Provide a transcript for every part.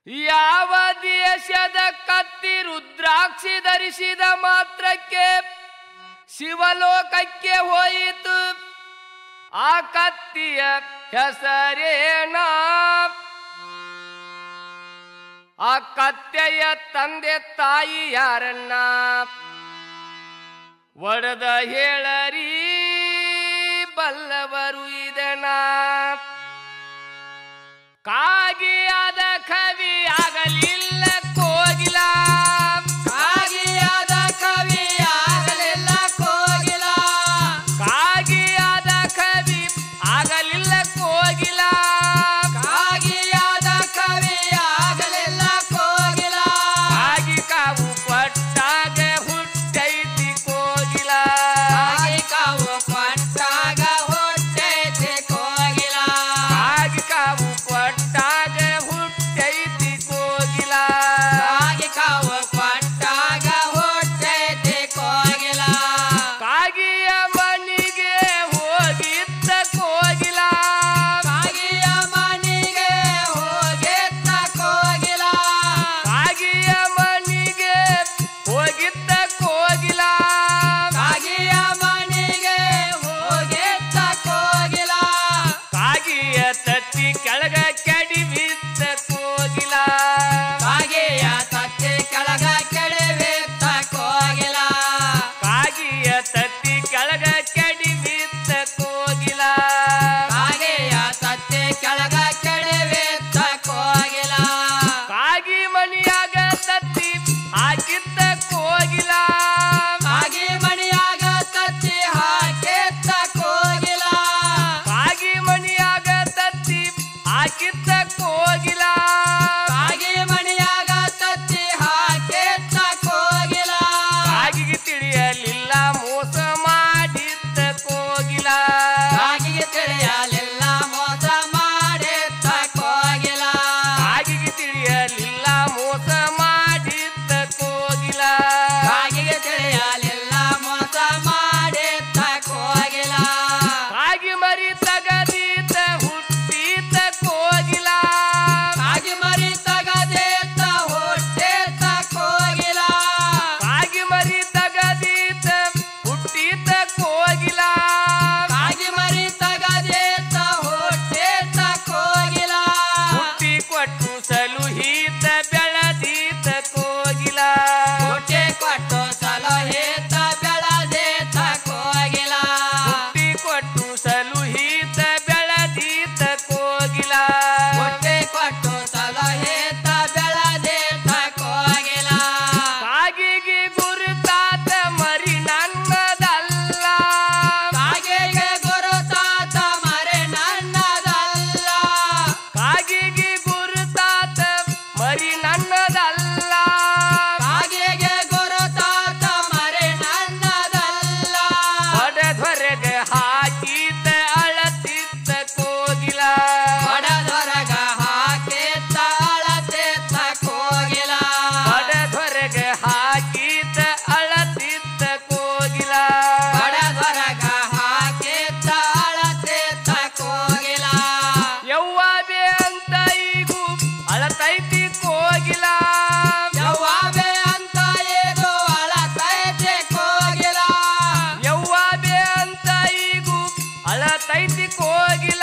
ಯಾವ ದೇಶದ ಕತ್ತಿ ರುದ್ರಾಕ್ಷಿ ಧರಿಸಿದ ಮಾತ್ರಕ್ಕೆ ಶಿವಲೋಕಕ್ಕೆ ಹೋಯಿತು ಆ ಕತ್ತಿಯ ಹೆಸರೇನ ಆ ಕತ್ತೆಯ ತಂದೆ ತಾಯಿ ಯಾರನ್ನ ಒಡೆದ ಹೇಳರಿ ಬಲ್ಲವರು ಇದನ ಕಾಗಿಯಾದ ಕವಿ ಆಗಲಿಲ್ಲ ಕೋಗಿಲ ಕಾಗಿಯಾದ ಕವಿ ಆಗಲಿಲ್ಲ ಕೋಗಿಲ ಕಾಗಿಯಾದ ಕವಿ ಆಗಲಿಲ್ಲ ಕೋಗಿಲ ಕಾಗಿಯಾದ ಕವಿ ಆಗಲಿಲ್ಲ ಕೋಗಿಲ ಕಾಗಿ ಕಾವು ಕೊಟ್ಟಾಗ ಹುಟ್ಟೈತಿ ಕೋಗಿಲ ಕಾಗಿ ಕಾವು ಕೊಟ್ಟಾಗ ಹೊಟ್ಟೈತಿ ಕೋಗಿಲ ಕಾಗಿ ಕಾವು ಕೊಟ್ಟಾಗ ಹುಟ್ಟೈತಿ ಕೋಗಿಲ ಕಾಗಿ ಕಾವು ಕೊಟ್ಟಾಗ ಹೊಟ್ಟೈತಿ ಕೋಗಿಲ ಕಾಗಿಯ ಮನಿಗೆ ಹೋಗಿದ್ದ ಕೋಗಿಲ ಕಾಗಿಯ ಮನಿಗೆ ಹೋಗಿದ್ದ ಕೋಗಿಲ ಕಾಗಿಯ ಮನಿಗೆ ಹೋಗಿದ್ದ ಕೋಗಿಲ ಕಾಗಿಯ ಮನಿಗೆ ಹೋಗಿದ್ದ ಕೋಗಿಲ ಕಾಗಿಯ ತತ್ತಿ ಕೆಳಗ ಕೆಡಿ ಬಿದ್ದ ಕೋಗಿಲ ಕಾಗೆಯ ತತ್ತಿ ಕೆಳಗ ಕೆಡವಿದ್ದ ಕೋಗಿಲ ಕಾಗಿಯ ತತ್ತಿ ಕೆಳಗ ಕೆಡಿ ಬಿದ್ದ ಕೋಗಿಲ ಕಾಗೆಯ ತತ್ತಿ ಕೆಳಗ ಕೆಡವಿದ್ದ ಕೋಗಿಲ ಕಾಗಿ ಮನಿಯಾಗ ತತ್ತಿ ಹಾಕಿದ್ದ ಕೋಗಿಲ ಕಾಗಿ ಮಣಿಯಾಗ ತತ್ತಿ ಹಾಕಿದ್ದ ಕೋಗಿಲ ಕಾಗಿ ಮನಿಯಾಗ ತತ್ತಿ ಹಾಕಿದ್ದ ಕೋಗಿಲ ಕಾಗಿ ಮಣಿಯಾಗ ತತ್ತಿ ಹಾಕಿದ್ದ ಕೋಗಿಲ ಕಾಗಿಗೆ ತಿಳಿಯಲಿಲ್ಲ ಮೋಸ ಮಾಡಿದ್ದ ಕೋಗಿಲ ಕಾಗಿಗೆ ತಿಳಿಯಲಿಲ್ಲ ಮೋಸ ಮಾಡಿದ್ದ ಕೋಗಿಲ ಕಾಗಿಗೆ ತಿಳಿಯಲಿಲ್ಲ ಮೋಸ ಮಾಡಿದ್ದ ಕೋಗಿಲ ಕಾಗಿಗೆ ತಿಳಿಯಲಿಲ್ಲ ಮೋಸ ಮಾಡಿದ್ದ ಕೋಗಿಲ ಕಾಗಿ ಮರಿ ತಗದೀತ ಹುಟ್ಟಿದ್ದ ಕೋಗಿಲ ಕಾಗಿ ಮರಿ ತಗದೇತ ಹೊಟ್ಟೆತ್ತ ಕೋಗಿಲ ಕಾಗಿ ಮರಿ ತಗದೀತ ಹುಟ್ಟಿದ್ದ ಕೋಗಿಲ ಕಾಗಿ ಮರಿ ತಗದೇತ ಹೊಟ್ಟೆತ್ತ ಕೋಗಿಲ ಹುಟ್ಟಿ ಕೊಟ್ಟು ಸಲುಹಿತ ಬೆಳದೀತ ಕೋಗಿಲ ಹೊಟ್ಟೆ ಕೊಟ್ಟು ಸಲಹೇತ ಬೆಳದೇತ ಕೋಗಿಲ ಹುಟ್ಟಿ ಕೊಟ್ಟು ಸಲುಹಿತ ಬೆಳದೀತ ಕೋಗಿಲ ಹೊಟ್ಟೆ ಕೊಟ್ಟು ಸಲಹೇತ ಬೆಳದೇತ ಕೋಗಿಲ ಕಾಗಿಗೆ ಗುರುತಾತ ಮರಿ ನನ್ನದಲ್ಲ ಕಾಗೆಗೆ ಗುರುತಾತ ಮರೆ ನನ್ನದಲ್ಲ ಕಾಗಿಗೆ ಗುರುತಾತ ಮರಿ ನನ್ನದಲ್ಲ ಕಾಗೆಗೆ ಗುರುತಾತ ಮರೆ ನನ್ನದಲ್ಲ ಹೊಡೆದೊರೆಗೆ ಹಾಕಿದ್ದ ಅಳತಿದ್ದ ಕೋಗಿಲ ಹೊಡೆದೊರಗ ಹಾಕಿದ್ದ ಅಳತೆತ್ತ ಕೋಗಿಲ ಹೊಡೆದೊರೆಗೆ ಹಾಕಿದ್ದ ಅಳತಿದ್ದ ಕೋಗಿಲ ಹೊಡೆದೊರಗ ಹಾಕಿದ್ದ ಅಳತೆತ್ತ ಕೋಗಿಲ ಯವ್ವಾಬೆ ಅಂತ ಈಗೂ ಅಳತೈತಿ ಕೋಗಿಲ ಯವ್ವಾಬೆ ಅಂತ ಇದು ಅಳತೈತೆ ಕೋಗಿಲ ಯವ್ವಾಬೆ ಅಂತ ಈಗೂ ಅಳತೈತಿ ಕೋಗಿಲ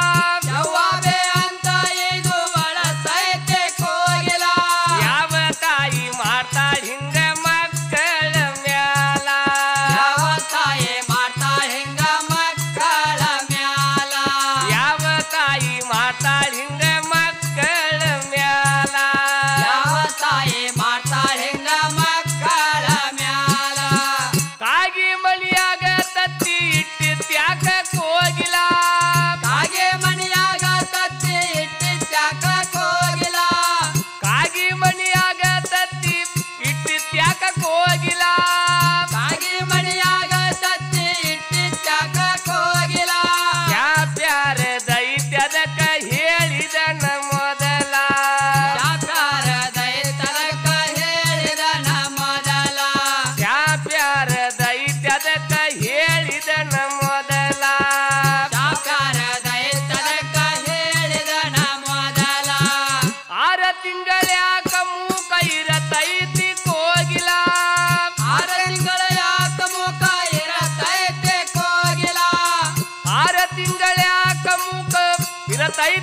ಯವ್ವಾಬೆ ಅಂತ ಇದು ಅಳತೈತೆ ಕೋಗಿಲ ಯಾವ ತಾಯಿ ಮಾಡ್ತಾಳ ಹಿಂಗ ಮಕ್ಕಳ ಮ್ಯಾಲ ಯಾವ ತಾಯಿ ಮಾಡ್ತಾ ಹಿಂಗ ಮಕ್ಕಳ ಮ್ಯಾಲ ಯಾವ ತಾಯಿ ಮಾಡ್ತಾಳ ಹಿಂಗ ಮಕ್ಕಳ ಮ್ಯಾಲ ಯಾವ ತಾಯಿ ಮಾಡ್ತಾ ಹಿಂಗ ಮಕ್ಕಳ ಮ್ಯಾಲ ಕಾಗಿ ಮಳಿಯಾಗ ತತ್ತಿ ಇಟ್ಟಿದ್ಯಾಕ ಕೋಗಿಲ ಕಾಗೆ ಮಣಿಯಾಗ ತತ್ತಿ ಇಟ್ಟಿದ್ಯಾಕ ಕೋಗಿಲ ಕಾಗಿ ಮಣಿಯಾಗ ತತ್ತಿ ಇಟ್ಟಿದ್ಯಾಕ ಕೋಗಿಲ ಕಾಗೆ ಮಣಿಯಾಗ ತತ್ತಿ ಇಟ್ಟಿದ್ಯಾಕ ಕೋಗಿಲ ಯಾ ಪ್ಯಾರ ದೈತ್ಯದಕ ಹೇಳಿ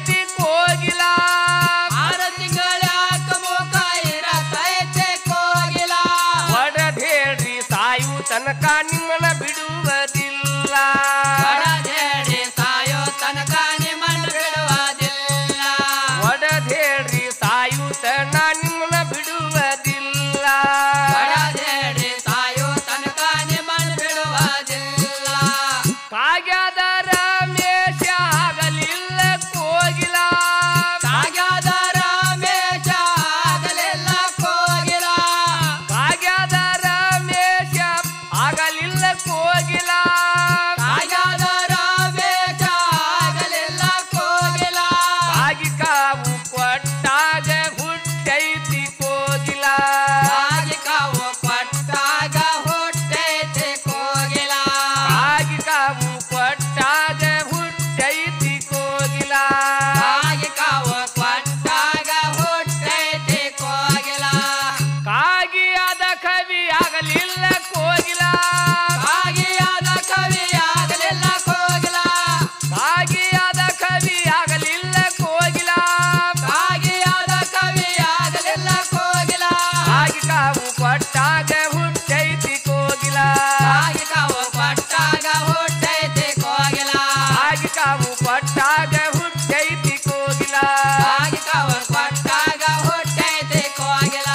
ಹುಟ್ಟೈತಿ ಕೋಗಿಲ ಆರು ತಿಂಗಳಾಕ ಮುಖ ಇರತೈತೆ ಕೋಗಿಲ ಒಡದೇಳ್ರಿ ಸಾಯು ತನಕ ನಿಮ್ಮನ ಬಿಡುವುದಿಲ್ಲ ಒಡದೇಡಿ ಸಾಯೋ ತನಕ ನಿಮ್ಮನ್ನು ಬಿಡುವುದಿಲ್ಲ ಒಡದೇಳ್ರಿ ಸಾಯು ತನ ನಿಮ್ಮನ ಬಿಡುವುದಿಲ್ಲ ಒಡದೇಡಿ ಸಾಯೋ ತನಕ ನಿಮ್ಮನ್ನು ಬಿಡುವುದಿಲ್ಲ ಕಾಗ್ಯದ ರಮೇಶ ಆಗಲಿಲ್ಲ ಕೋಗಿಲ ಕಾಗ್ಯದ ರಮೇಶ ಆಗಲಿಲ್ಲ ಕೋಗಿಲ ಕಾಗ್ಯದ ರಮೇಶ ಆಗಲಿಲ್ಲ ಕೋಗಿಲ ಕಾಗ್ಯದ ರಮೇಶ ಆಗಲಿಲ್ಲ ಕೋಗಿಲ ಕಾಗಿ ಕಾವು ಕೊಟ್ಟಾಗ ಹುಟ್ಟೈತಿ ಕೋಗಿಲ ಕಾಗಿ ಕಾವು ಕೊಟ್ಟಾಗ ಹುಟ್ಟೈತೆ ಕೋಗಿಲ ಕಾಗಿ ಕಾವು ಕೊಟ್ಟಾಗ ಹುಟ್ಟೈತಿ ಕೋಗಿಲ ಕಾಗಿ ಕಾವು ಕೊಟ್ಟಾಗ ಹುಟ್ಟೈತೆ ಕೋಗಿಲ ಕಾಗಿಯಾದ ಕವಿ ಆಗಲಿಲ್ಲ ಕೋಗಿಲ ಕಾಗಿಯಾದ ಕವಿ ಆಗಲಿಲ್ಲ ಕೋಗಿಲ ಕಾಗಿಯಾದ ಕವಿ ಆಗಲಿಲ್ಲ ಕೋಗಿಲ ಕಾಗಿಯಾದ ಕವಿ ಆಗಲಿಲ್ಲ ಕೋಗಿಲ ಕಾಗಿ ಕಾವು ಕೊಟ್ಟಾಗ ಹುಟ್ಟೈತಿ ಕೋಗಿಲ ಕಾಗಿ ಕಾವು ಕೊಟ್ಟಾಗ ಹುಟ್ಟೈತೆ ಕೋಗಿಲ ಕಾಗಿ ಕಾವು ಕೊಟ್ಟಾಗ ಹುಟ್ಟೈತಿ ಕೋಗಿಲ ಕಾಗಿ ಕಾವು ಕೊಟ್ಟಾಗ ಹುಟ್ಟೈತೆ ಕೋಗಿಲ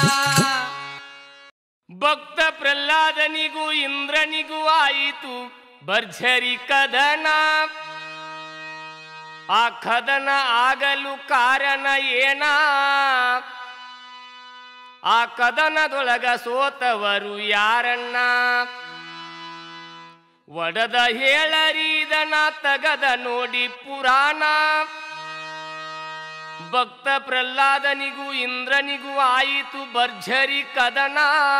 ಭಕ್ತ ಪ್ರಹ್ಲಾದನಿಗೂ ಇಂದ್ರನಿಗೂ ಆಯಿತು ಭರ್ಜರಿ ಕದನ ಆ ಕದನ ಆಗಲು ಕಾರಣ ಏನ ಆ ಕದನದೊಳಗ ಸೋತವರು ಯಾರನ್ನ ಒಡದ ಹೇಳರಿದನ ತಗದ ನೋಡಿ ಪುರಾಣ ಭಕ್ತ ಪ್ರಹ್ಲಾದನಿಗೂ ಇಂದ್ರನಿಗೂ ಆಯಿತು ಭರ್ಜರಿ ಕದನ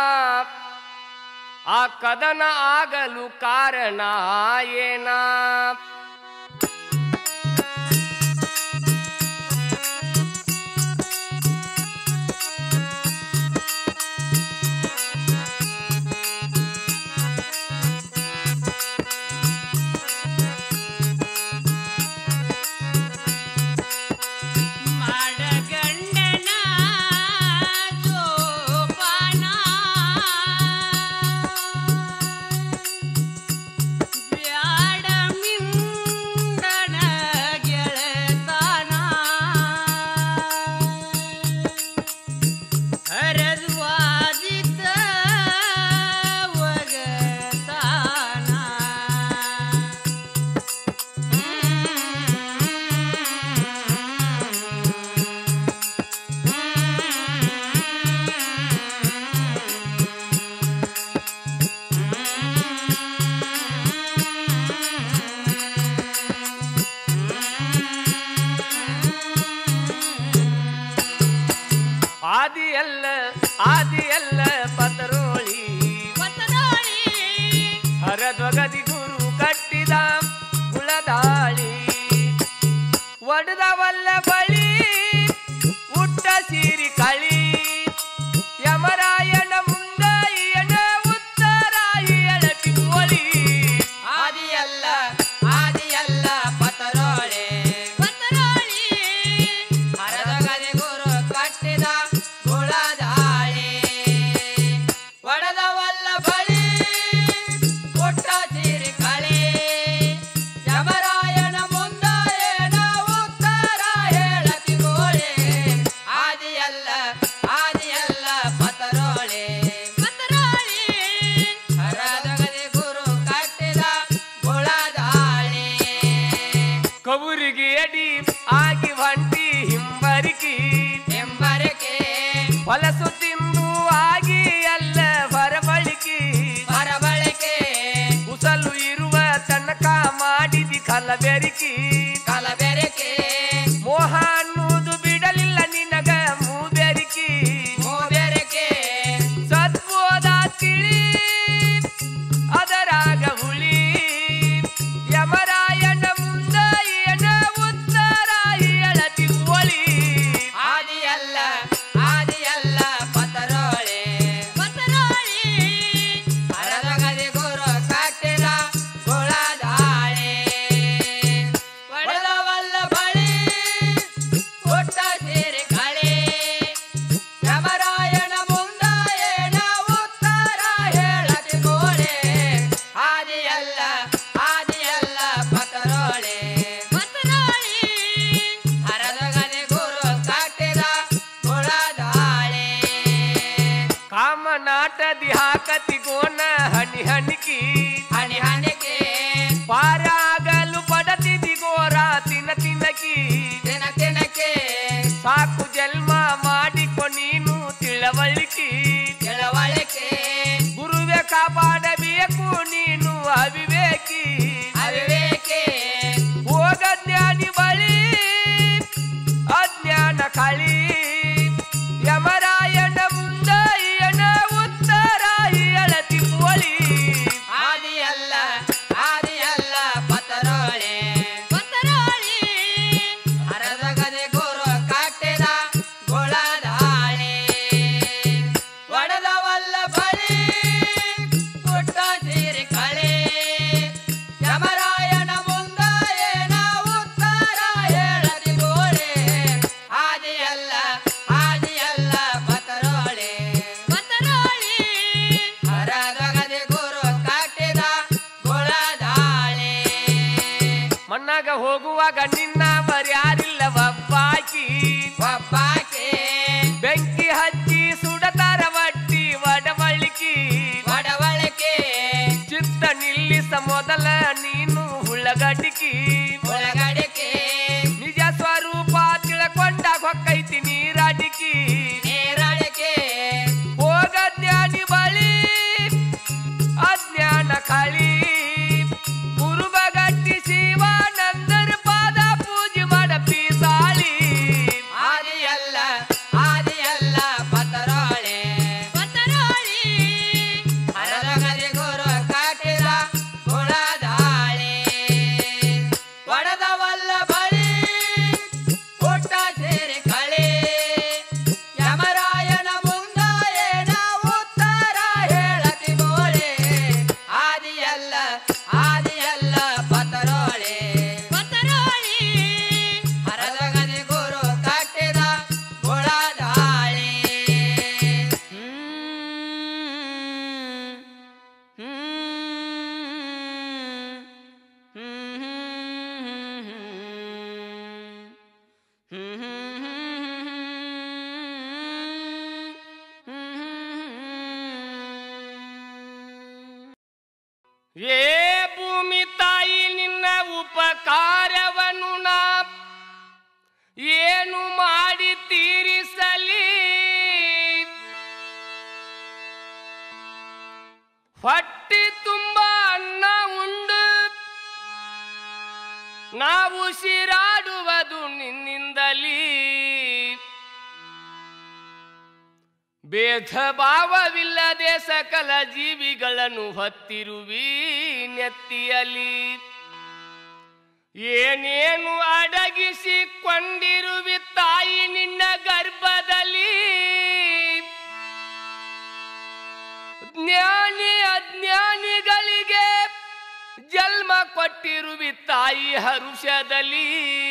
ಆ ಕದನ ಆಗಲು ಕಾರಣ ಏನ ಮಾಡಗಂಡನ ಜೋಪಾನ ಬ್ಯಾಡ ಮಿಂಡನ ಗೆಳತಾನ ಹರದ್ವಾದಿತ ಆದಿಯಲ್ಲ ಆದಿಯಲ್ಲ ಪತರೋಳಿ ಹರದ್ವಗದಿ ಗುರು ಕಟ್ಟಿದ ಕುಳದಾಳಿ ಒಡೆದವಲ್ಲ ಬಳಿ ಉಟ್ಟ ಸೀರಿ ಕಳಿ ಯಮರಾಯಣ ಮುಂದಾಯಿಯಣ ಉತ್ತರಾಯಿಯಳ ಕಿಂಗೊಳಿ ಆದಿಯಲ್ಲ ಆದಿಯಲ್ಲ ಪತರೋಳೆ ಹರದಗದೆ ಗುರು ಕಟ್ಟಿದ ಗುಳದಾಳೆ ಐತಿ ನೀರಾಟಿಕಿ ನೀರಡಿಕೆ ಹೋಗ ಜ್ಞಾನಿ ಬಳಿ ಅಜ್ಞಾನ ಕಳಿ ಕುರುಬಗಟ್ಟಿ ಶಿವಾನಂದರ ಪಾದ ಪೂಜೆ ಮಾಡ ಪೀಸಾಳಿ ಆದಿಯಲ್ಲ ಆದಿಯಲ್ಲ ಪತರೋಳೆ ಪತರೋಳಿ ಹರದ ಗದಿ ಗುರು ಕಟ್ಟಿದ ಗುಣದಾಳೆ ಒಡದವಲ್ಲ ಬಳಿ ಪುಟ್ಟ ಸೇರಿ ಕಳೆ ಯಮರಾಯನ ಮುಂದ ಏನ ಉತ್ತರ ಹೇಳತಿ ಬೋಳೆ ಆದಿಯಲ್ಲ ಆದಿಯಲ್ಲ ಪತರೋಳೆ ಪತರೋಳಿ ಹರದ ಗದಿ ಗುರು ಕಟ್ಟಿದ ಗುಣದಾಳೆ ಏ ಭೂಮಿ ತಾಯಿ ನಿನ್ನ ಉಪಕಾರವನ್ನು ನಾ ಏನು ಮಾಡಿ ತೀರಿಸಲಿ ಹೊಟ್ಟಿ ತುಂಬ ಅನ್ನ ಉಂಡು ನಾವು ಉಸಿರಾಡುವುದು ನಿನ್ನಿಂದಲೀ ಭೇದ ಭಾವವಿಲ್ಲದೆ ಸಕಲ ಜೀವಿಗಳನ್ನು ಹೊತ್ತಿರುವಿ ನೆತ್ತಿಯಲಿ ಏನೇನು ಅಡಗಿಸಿಕೊಂಡಿರುವಿ ತಾಯಿ ನಿನ್ನ ಗರ್ಭದಲ್ಲಿ ಜ್ಞಾನಿ ಅಜ್ಞಾನಿಗಳಿಗೆ ಜನ್ಮ ಕೊಟ್ಟಿರುವಿ ತಾಯಿ ಹರುಷದಲ್ಲಿ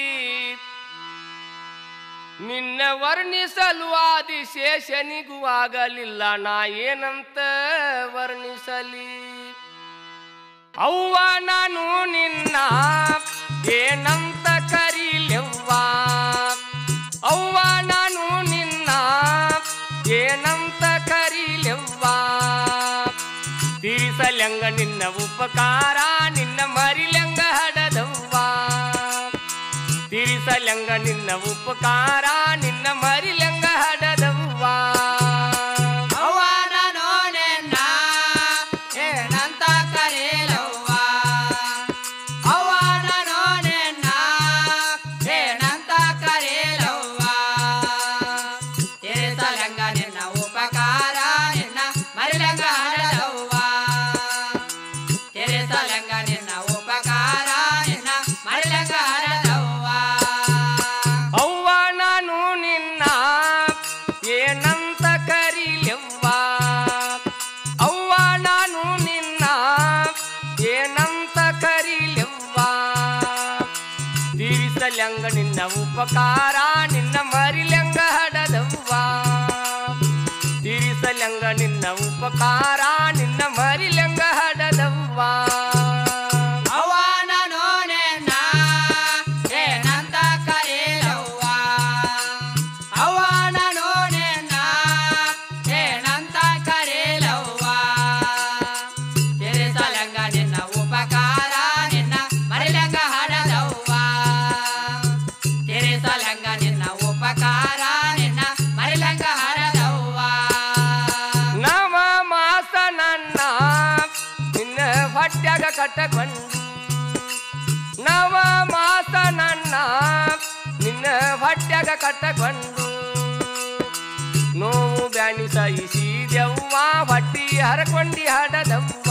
ನಿನ್ನ ವರ್ಣಿಸಲು ಆದಿಶೇಷನಿಗೂ ಆಗಲಿಲ್ಲ ನಾ ಏನಂತ ವರ್ಣಿಸಲಿ ಅವ್ವ ನಾನು ನಿನ್ನ ಏನಂತ ಕರೀಲೆವ್ವ ಅವ್ವ ನಾನು ನಿನ್ನ ಏನಂತ ಕರೀಲೆವ್ವ ತೀರಿಸಲೆಂಗ ನಿನ್ನ ಉಪಕಾರ ನಿನ್ನ ಮರಿಲೆಂಗ ಹಡದವ್ವ ತೀರಿಸಲೆಂಗ ನಿನ್ನ ಉಪಕಾರ ನಿನ್ನ ಮರಿಲೆಂಗ ಹಡದವ್ವ ಅವ್ವನ ನೋಡೆನ್ನ ಏನಂತ ಕರೀಲವ್ವ ಅವ್ವನ ನೋಡೆನ್ನ ಏನಂತ ಕರೀಲವ್ವ ತಿರುಸಲಂಗ ನಿನ್ನ ಉಪಕಾರ ನಿನ್ನ ಮರಿಲಂಗ ಹಡದವ್ವ ತಿರುಸಲಂಗ ನಿನ್ನ ಉಪಕಾರ ನಿನ್ನ ಮರಿಲಂಗ ಹಡದವ್ವ ಅವ್ವ ನಾನು ನಿನ್ನ ಏನಂತ ಕರೀಲೆವ್ವ ಅವ್ವ ನಾನು ನಿನ್ನ ಏನಂತ ಕರೀಲೆವ್ವ ತೀರಿಸಲೆಂಗ ನಿನ್ನ ಉಪಕಾರ ನಿನ್ನ ಮರಿಲೆಂಗ ಹಡದವ್ವ ತೀರಿಸಲೆಂಗ ನಿನ್ನ ಉಪಕಾರ ನಿನ್ನ ಮರಿಲೆಂಗ ಹಡದವ್ವ ಅವ್ವನ ನೋಡೆನ್ನ ಏನಂತ ಕರೀಲವ್ವ ಅವ್ವನ ನೋಡೆನ್ನ ಏನಂತ ಕರೀಲವ್ವ ತಿರುಸಲಂಗ ನಿನ್ನ ಉಪಕಾರ ನಿನ್ನ ಮರಿಲಂಗ ಹಡದವ್ವ ತಿರುಸಲಂಗ ನಿನ್ನ ಉಪಕಾರ ನಿನ್ನ ಮರಿಲಂಗ ಹಡದವ್ವ ನವ ಮಾಸ ನನ್ನ ನಿನ್ನ ಹೊಟ್ಯಾಗ ಕಟ್ಟಕೊಂಡು ನವ ಮಾಸ ನನ್ನ ನಿನ್ನ ಹೊಟ್ಯಾಗ ಕಟ್ಟಕೊಂಡು ನೋವು ಬ್ಯಾನಿ ಸಹಿಸಿದೆವ್ವ ಹೊಟ್ಟಿ ಹರಕೊಂಡಿ ಹಡದವ್ವ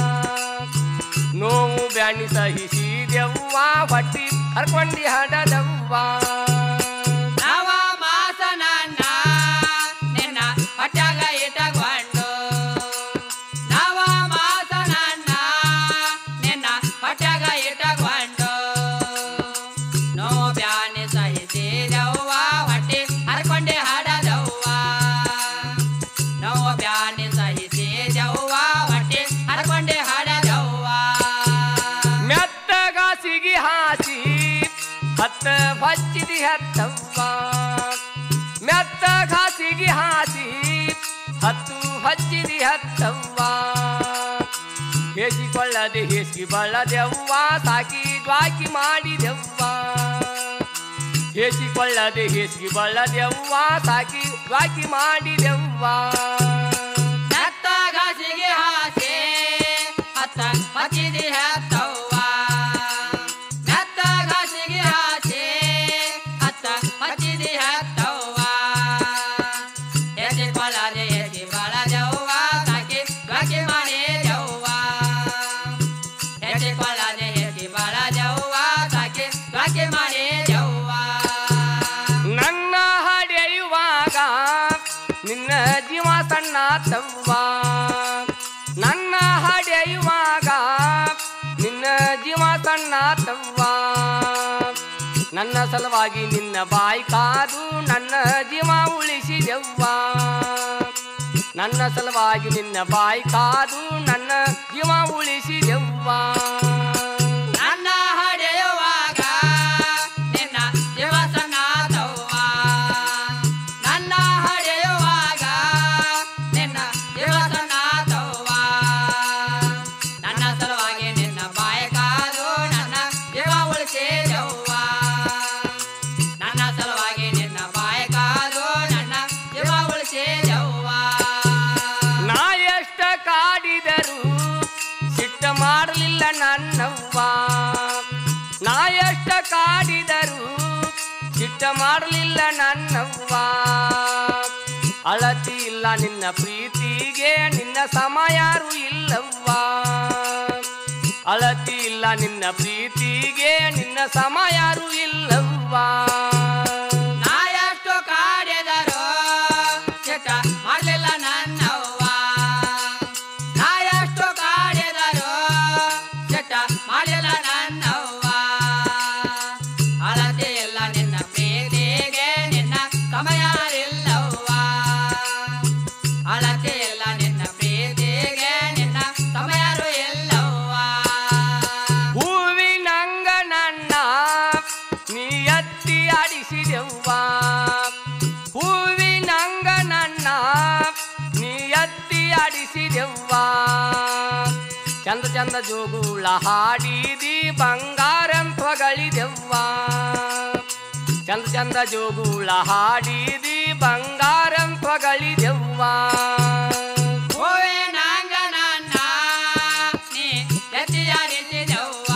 ನೋವು ಬ್ಯಾನಿ ಸಹಿಸಿದೆವ್ವ ಹೊಟ್ಟಿ ಹರ್ಕೊಂಡಿ ಹಡದವ್ವ ನವ ಮಾಸ ನನ್ನ ನಿನ್ನ ಹೊಟ್ಯಾಗ ಇಟ್ಟಕೊಂಡು ನವ ಮಾಸ ನನ್ನ ನಿನ್ನ ಹೊಟ್ಯಾಗ ಇಟ್ಟಕೊಂಡು ನೋ ಬ್ಯಾನೆ ಸಹಿಸಿದವ್ವ ಹೊಟ್ಟೆ ಹರ್ಕೊಂಡೆ ಹಾಡದವ್ವ ನೋ ಬ್ಯಾನೆ ಸಹಿಸಿದವ್ವ ಹೊಟ್ಟೆ ಹರ್ಕೊಂಡೆ ಹಾಡದವ್ವ ಮೆತ್ತಗ ಸಿಗಿ ಹಾಸಿ ಹತ್ತ ಬಚ್ಚಿದಿ ಹತ್ತವ್ವ ಮೆತ್ತಗ ಸಿಗಿ ಹಾಸಿ ಹತ್ತು ಹಚ್ಚಿದಿ ಹತ್ತವ್ವ ಹೇಸಿಕೊಳ್ಳದೆ ಹೇಸಿ ಬಳದೆವ್ವ ಸಾಕಿ ದ್ವಾಕಿ ಮಾಡಿದೆವ್ವ ಹೇಸಿಕೊಳ್ಳದೆ ಹೇಸಿಗೆ ಬಳ್ಳದೆವ್ವ ಸಾಕಿ ಬಾಕಿ ಮಾಡಿದೆವ್ವ ಹೆತ್ತ ಗಾಸಿಗೆ ಹಾಸೆ ಹತ್ತ ಹಚ್ಚಿದಿ ಹೆತ್ತವ್ವ ಹೆತ್ತ ಗಾಸಿಗೆ ಹಾಸೆ ಹತ್ತ ಹಚ್ಚಿದಿ ಹೆತ್ತವ್ವ ಎಸಿ ಬಳದೆ ಎಸಿ ಬಳದವ್ವ ಸಾಕಿ ಬಾಕಿ ಮಾಡಿದವ್ವ ಎಸಿ ಬಳದೆ ಎಸಿ ಬಳದವ್ವ ಸಾಕಿ ಬಾಕಿ ಮಾಡಿದವ್ವ ನನ್ನ ಹಡೆಯುವಾಗ ನಿನ್ನ ಜೀವ ಸಣ್ಣ ತವ್ವ ನನ್ನ ಹಡೆಯುವಾಗ ನಿನ್ನ ಜೀವ ಸಣ್ಣ ತವ್ವ ನನ್ನ ಸಲುವಾಗಿ ನಿನ್ನ ಬಾಯಿ ಕಾದು ನನ್ನ ಜೀವ ಉಳಿಸಿದೆವ್ವ ನನ್ನ ಸಲುವಾಗಿ ನಿನ್ನ ಬಾಯಿ ಕಾದು ನನ್ನ ಜೀವ ಉಳಿಸಿದೆವ್ವ ನನ್ನ ಹಡೆಯುವಾಗ ನಿನ್ನ ದಿವಸನಾದವ್ವ ನನ್ನ ಹಡೆಯುವಾಗ ನಿನ್ನ ದಿವಸನಾದವ್ವ ನನ್ನ ಸಲುವಾಗಿ ನಿನ್ನ ಬಾಯಕಾದು ನನ್ನ ಜೀವ ಉಳಿಸಿದವ್ವ ನನ್ನ ಸಲುವಾಗಿ ನಿನ್ನ ಬಾಯಕಾದು ನನ್ನ ಜೀವ ಉಳಿಸಿದವ್ವ ನಾ ಎಷ್ಟ ಕಾಡಿದರು ಸಿಟ್ಟ ಮಾಡಲಿಲ್ಲ ನನ್ನವ್ವ ನಾ ಎಷ್ಟ ಕಾಡಿದರು ಸಿಟ್ಟ ಮಾಡಲಿಲ್ಲ ನನ್ನವ್ವ ಅಳತಿ ಇಲ್ಲ ನಿನ್ನ ಪ್ರೀತಿಗೆ ನಿನ್ನ ಸಮ ಯಾರು ಇಲ್ಲವ್ವ ಅಳತಿ ಇಲ್ಲ ನಿನ್ನ ಪ್ರೀತಿಗೆ ನಿನ್ನ ಸಮ ಯಾರು ಇಲ್ಲವ್ವ ನಾ ಎಷ್ಟು ಕಾಡಿದರು ಚಿಕ್ಕ ಮಾಡಲಿಲ್ಲ ನನ್ನವ್ವ ನಾ ಎಷ್ಟು ಕಾಡಿದರು ಚಿಕ್ಕ ಮಾಡಲಿಲ್ಲ ನನ್ನವ್ವ ಅಳತೆ ಇಲ್ಲ ನಿನ್ನ ಪ್ರೀತಿಗೆ ನಿನ್ನ ಸಮಯರಿಲ್ಲವ್ವ ಅಳತೆ ಇಲ್ಲ ನಿನ್ನ ಪ್ರೀತಿಗೆ ನಿನ್ನ ಸಮಯರು ಇಲ್ಲವ್ವ ಹೂವಿನಂಗ ನನ್ನ ನೀ ಎತ್ತಿ ಆಡಿಸಿದೆವ್ವ ಹೂವಿನಂಗ ನನ್ನ ನೀ ಎತ್ತಿ ಆಡಿಸಿದೆವ್ವ ಚಂದ ಚಂದ ಜೋಗುಳ ಹಾಡಿದಿ ಬಂಗಾರಂತ್ವಗಳಿದೆವ್ವ ಚಂದ ಚಂದ ಜೋಗುಳ ಹಾಡಿದಿ ಬಂಗಾರಂತ್ವಗಳಿದೆವ್ವ ಹೂವಿನಾಂಗ ನನ್ನ ನೀ ಎತ್ತಿಯಾಡಿಸಿದವ್ವ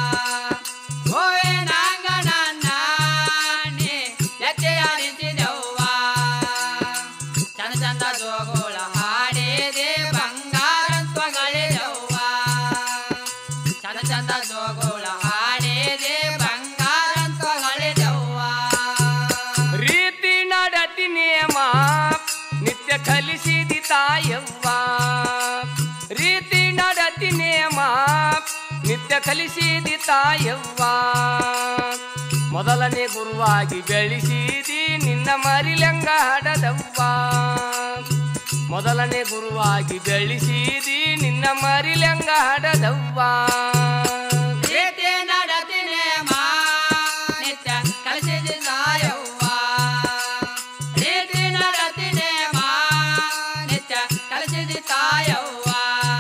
ಹೂವಿನಾಂಗ ನನ್ನ ನೀ ಎತ್ತಿಯಾಡಿಸಿದವ್ವ ಚಂದ ಚಂದ ಜೋಗುಳ ಹಾಡಿದೆ ಬಂಗಾರಂತ್ವಗಳಿದವ್ವ ಚಂದ ಚಂದ ಜೋಗುಳ ಹಾಡಿದೆ ಬಂಗಾರಂತ್ವಗಳಿದವ್ವ ರೀತಿ ನಡತಿ ನಿಯಮ ನಿತ್ಯ ಕಲಿಸಿದಿ ತಾಯವ್ವ ರೀತಿ ನಡತಿ ನಿಯಮ ನಿತ್ಯ ಕಲಿಸಿದಿ ತಾಯವ್ವ ಮೊದಲನೇ ಗುರುವಾಗಿ ಬೆಳೆಸಿದಿ ನಿನ್ನ ಮರಿಲಂಗ ಹಡದವ್ವ ಮೊದಲನೇ ಗುರುವಾಗಿ ಬೆಳೆಸಿದಿ ನಿನ್ನ ಮರಿಲಂಗ ಹಡದವ್ವ ಪ್ರೀತಿ ನಡತಿ ನೇಮ ನಿತ್ಯ ಕಲಿಸಿದ ತಾಯವ್ವ ಪ್ರೀತಿ ನಡತಿ ನೇಮ ನಿತ್ಯ ಕಲಿಸಿದ ತಾಯವ್ವ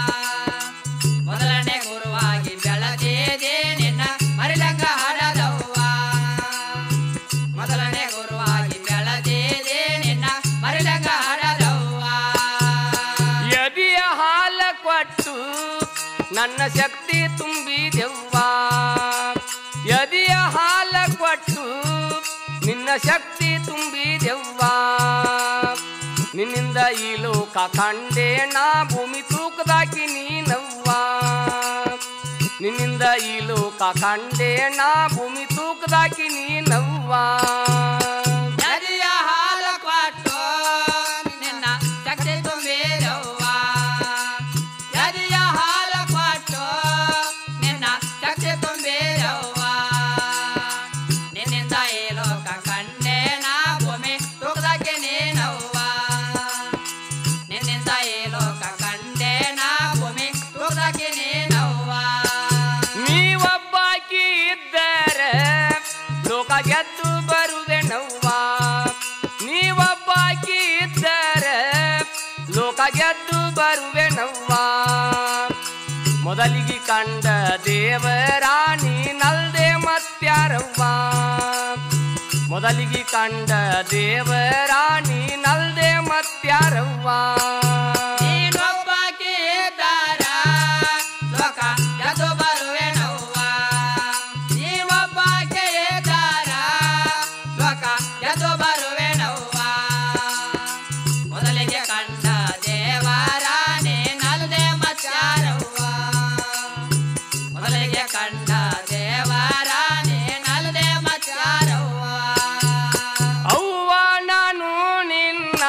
ಮೊದಲನೇ ಗುರುವಾಗಿ ಬೆಳದಿದೆ ನಿನ್ನ ಮರಿಲಂಗ ಹಡದವ್ವ ಮೊದಲನೇ ಗುರುವಾಗಿ ಬೆಳದಿದೆ ನಿನ್ನ ಮರಿಲಂಗ ಹಡದವ್ವ ಎದೆಯ ಹಾಲ ಕೊಟ್ಟು ನನ್ನ ಶಕ್ತಿ ತುಂಬಿದೆವ್ವ ಎದೆಯ ಹಾಲ ಕೊಟ್ಟು ನಿನ್ನ ಶಕ್ತಿ ತುಂಬಿದೆವ್ವ ನಿನ್ನಿಂದ ಈ ಲೋಕ ಕಂಡೆ ನಾ ಭೂಮಿ ತೂಕದಾಕಿ ನೀನವ್ವ ನಿನ್ನಿಂದ ಈ ಲೋಕ ಕಂಡೆ ನಾ ಭೂಮಿ ತೂಕದಾಕಿ ನೀನವ್ವ ನದಿಯ ಹಾಲು ಕೊಟ್ಟು ನಿನ್ನ ಶಕ್ತಿ ತುಂಬಿದವ್ವ ನದಿಯ ಹಾಲು ಕೊಟ್ಟು ನಿನ್ನ ಶಕ್ತಿ ತುಂಬಿದವ್ವ ನಿನ್ನಿಂದ ಈ ಲೋಕ ಕಂಡೆ ನಾ ಭೂಮಿ ತೂಕದಕ್ಕೆ ನೀನವ್ವ ನಿನ್ನಿಂದ ಈ ಲೋಕ ಕಂಡೆ ನಾ ಭೂಮಿ ತೂಕದಕ್ಕೆ ನೀನವ್ವ ನೀವೊಬ್ಬಾಕಿ ಇದ್ದರೆ ಲೋಕ ಗೆದ್ದು ಬರುವೆನವ್ವ ನೀವೊಬ್ಬಾಕಿ ಇದ್ದರೆ ಲೋಕ ಗೆದ್ದು ಬರುವೆನವ್ವ ಮೊದಲಿಗೆ ಕಂಡ ದೇವರಾಣಿ ನಲ್ದೆ ಮತ್ಯಾರವ್ವ ಮೊದಲಿಗೆ ಕಂಡ ದೇವರಾಣಿ ನಲ್ದೆ ಮತ್ಯಾರವ್ವ ನೀನೊಬ್ಬಾಕಿ ಇದ್ದಾರ ಲೋಕ ಎದು ಬರುವೆನವ್ವ ನೀವೊಬ್ಬಾಕಿ ಇದ್ದಾರ ಲೋಕ ಎದು ಬರುವೆನವ್ವ ಮೊದಲಿಗೆ ಕಂಡ ದೇವರಾಣಿ ನಲ್ದೆ ಮಚ್ಚಾರವ್ವ ಮೊದಲಿಗೆ ಕಂಡ ದೇವರಾಣಿ ನಲ್ದೆ ಮಚ್ಚಾರವ್ವ ಅವ್ವ ನಾನು ನಿನ್ನ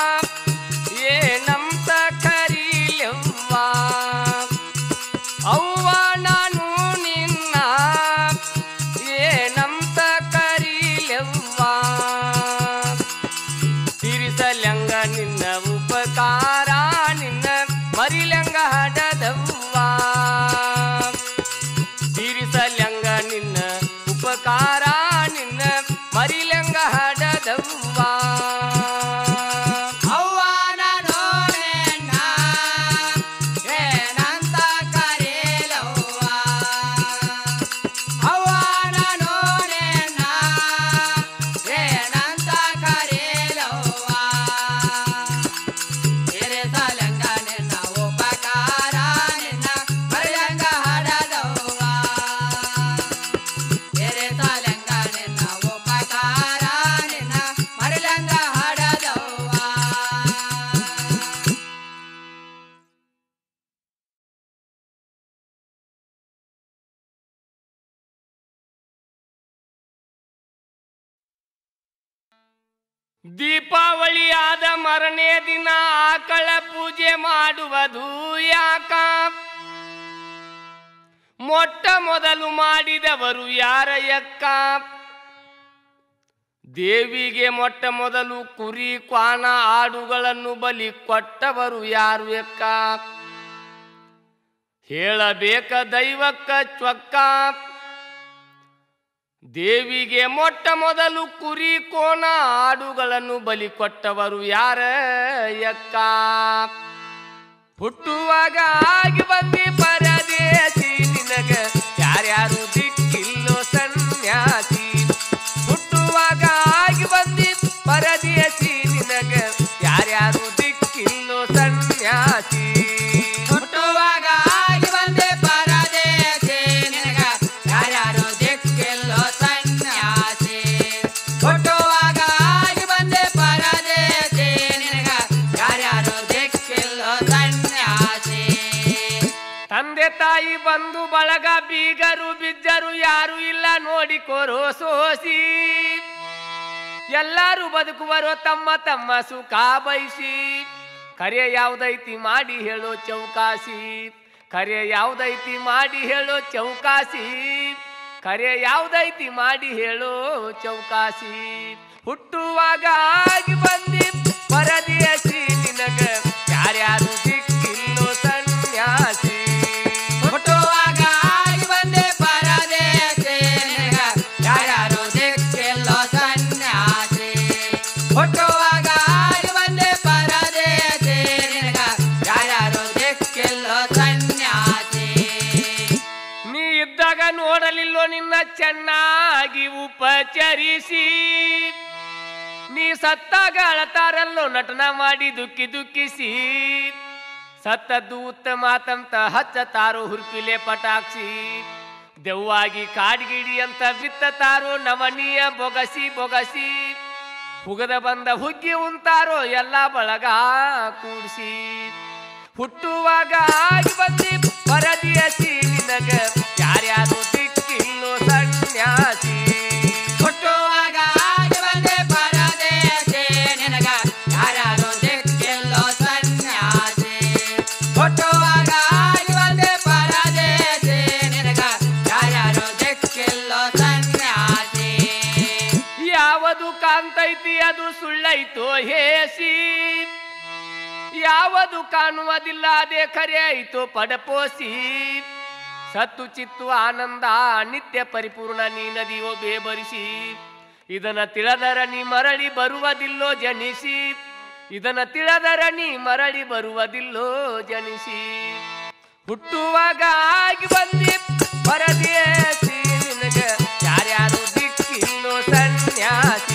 ಏನಂತ ಕರೀಲವ್ವ ಅವ್ವ ನಾನು ನಿನ್ನ ಏನಂತ ಕರೀಲವ್ವ ತಿರಿಸಲಂಗ ನಿನ್ನ ಉಪಕಾರ ನಿನ್ನ ಮರಿಲಂಗ ಹಡದವ್ವ ತಿರಿಸಲಂಗ ನಿನ್ನ ಉಪಕಾರ ನಿನ್ನ ಮರಿಲಂಗ ಹಡದವ್ವ ಅವ್ವ ನಾನು ನಿನ್ನ ಏನಂತ ಕರೀಲವ್ವ ಅವ್ವ ನಾನು ನಿನ್ನ ಏನಂತ ಕರೀಲವ್ವ ತಿರಿಸಲಂಗ ನಿನ್ನ ಉಪಕಾರ ನಿನ್ನ ಮರಿಲಂಗ ಹಡದವ್ವ ತಿರಿಸಲಂಗ ನಿನ್ನ ಉಪಕಾರ ನಿನ್ನ ಮರಿಲಂಗ ಹಡದವ್ವ ದೀಪಾವಳಿ ಆದ ಮರನೇ ದಿನ ಆಕಳ ಪೂಜೆ ಮಾಡುವುದು ಯಾಕ ಮೊಟ್ಟ ಮೊದಲು ಮಾಡಿದವರು ಯಾರ ಯಕ್ಕ ದೇವಿಗೆ ಮೊಟ್ಟ ಮೊದಲು ಕುರಿ ಕ್ವಾಣ ಆಡುಗಳನ್ನು ಬಲಿ ಕೊಟ್ಟವರು ಯಾರು ಎಕ್ಕ ಹೇಳಬೇಕ ದೈವಕ್ಕ ಚೊಕ್ಕ ದೇವಿಗೆ ಮೊಟ್ಟ ಮೊದಲು ಕುರಿ ಕೋಣ ಆಡುಗಳನ್ನು ಬಲಿ ಕೊಟ್ಟವರು ಯಾರ ಯಕ್ಕ ಹುಟ್ಟುವಾಗ ಆಗಿ ಬಂದಿ ಪರದೇಶಿ ನಿನಗ ಯಾರ್ಯಾರು ದಿಕ್ಕಿಲ್ಲೋ ಸನ್ಯಾಸಿ ಹುಟ್ಟುವಾಗ ಆಗಿ ಬಂದಿ ಪರದೇಶಿ ನಿನಗ ಯಾರ್ಯಾರು ದಿಕ್ಕಿಲ್ಲೋ ಸನ್ಯಾಸಿ ಹುಟ್ಟುವಾಗ ಆಗಿ ಬಂದೆ ಪರದೇಶಿ ನಿನಗ ಯಾರ್ಯಾರು ದಿಕ್ಕಿಲ್ಲೋ ಸನ್ಯಾಸಿ ಹುಟ್ಟುವಾಗ ಆಗಿ ಬಂದೆ ಪರದೇಶಿ ನಿನಗ ಯಾರ್ಯಾರು ದಿಕ್ಕಿಲ್ಲೋ ಸನ್ಯಾಸಿ ತಂದೆ ತಾಯಿ ಬಂಧು ಬಳಗ ಬೀಗರು ಬಿಜ್ಜರು ಯಾರು ಇಲ್ಲ ನೋಡಿಕೋರೋ ಸೋಸಿ ಎಲ್ಲರೂ ಬದುಕುವರೋ ತಮ್ಮ ತಮ್ಮ ಸುಖ ಬಯಸಿ ಕರೆ ಯಾವ್ದೈತಿ ಮಾಡಿ ಹೇಳೋ ಚೌಕಾಸಿ ಕರೆ ಯಾವ್ದೈತಿ ಮಾಡಿ ಹೇಳೋ ಚೌಕಾಸಿ ಕರೆ ಯಾವ್ದೈತಿ ಮಾಡಿ ಹೇಳೋ ಚೌಕಾಸಿ ಹುಟ್ಟುವಾಗ ಆಗಿ ಬಂದಿ ಪರದೇಶಿ ನಿನಗ ಯಾರ್ಯಾರು ದಿಕ್ಕಿಲ್ಲೋ ಸನ್ಯಾಸಿ ಹುಟ್ಟುವಾಗ ಆಗಿ ಬಂದೆ ಪರದೇಶಿ ನಿನಗ ಯಾರ್ಯಾರು ದಿಕ್ಕಿಲ್ಲೋ ಸನ್ಯಾಸಿ ಹುಟ್ಟುವಾಗ ಆಗಿ ಬಂದೆ ಪರದೇಶಿ ನಿನಗ ಯಾರ್ಯಾರು ದಿಕ್ಕಿಲ್ಲೋ ಸನ್ಯಾಸಿ ನೀ ಇದ್ದಾಗ ನೋಡಲಿಲ್ಲೋ ನಿನ್ನ ಚೆನ್ನಾಗಿ ಉಪಚರಿಸಿ ನೀ ಸತ್ತಾಗ ಅಳತಾರಲ್ಲೋ ನಟನ ಮಾಡಿ ದುಃಖಿ ದುಃಖಿಸಿ ಸತ್ತದ್ದು ಉತ್ತಮ ಮಾತಂತ ಹಚ್ಚತಾರೋ ಹುರ್ಪಿಲೆ ಪಟಾಕ್ಷಿ ದೆವ್ವಾಗಿ ಕಾಡ್ಗಿಡಿ ಅಂತ ಬಿತ್ತತಾರೋ ನಮನೀಯ ಬೊಗಸಿ ಬೊಗಸಿ ಹುಗದ ಬಂದ ಹುಗ್ಗಿ ಉಂತಾರೋ ಎಲ್ಲ ಬಳಗ ಕೂಡಿಸಿ ಹುಟ್ಟುವಾಗ ಆಗಿ ಬಂದಿ ಪರದಿಯಸಿ ನಿನಗ ಯಾರ್ಯಾರು ದಿಕ್ಕಿಲ್ಲೋ ಸನ್ಯಾಸಿ ಹುಟ್ಟುವಾಗ ಆಗಿ ಬಂದೆ ಪರದೇಶಿ ನಿನಗ ಯಾರ್ಯಾರು ದಿಕ್ಕಿಲ್ಲೋ ಸನ್ಯಾಸಿ ಹುಟ್ಟುವಾಗ ಆಗಿ ಬಂದೆ ಪರದೇಶಿ ನಿನಗ ಯಾರ್ಯಾರು ದಿಕ್ಕಿಲ್ಲೋ ಸನ್ಯಾಸಿ ಯಾವುದು ಕಾಂತೈತಿ ಅದು ಸುಳ್ಳೈತೋ ಹೇಸಿ ಯಾವುದು ಕಾಣುವುದಿಲ್ಲ ಅದೇ ಖರೆ ಐತೋ ಪಡಪೋಸಿ ಸತ್ತು ಚಿತ್ತು ಆನಂದ ನಿತ್ಯ ಪರಿಪೂರ್ಣ ನೀ ನದಿಯೋ ಬೇಬರಿಸಿ ಇದನ್ನ ತಿಳಿದರ ನೀ ಮರಳಿ ಬರುವುದಿಲ್ಲೋ ಜನಿಸಿ ಇದನ್ನ ತಿಳಿದರ ನೀ ಮರಳಿ ಬರುವುದಿಲ್ಲೋ ಜನಿಸಿ ಹುಟ್ಟುವಾಗ ಆಗಿ ಬಂದಿ ಪರದೇಸಿ ನಿನಗ ಯಾರ್ಯಾರು ದಿಕ್ಕಿಲ್ಲೋ ಸನ್ಯಾಸಿ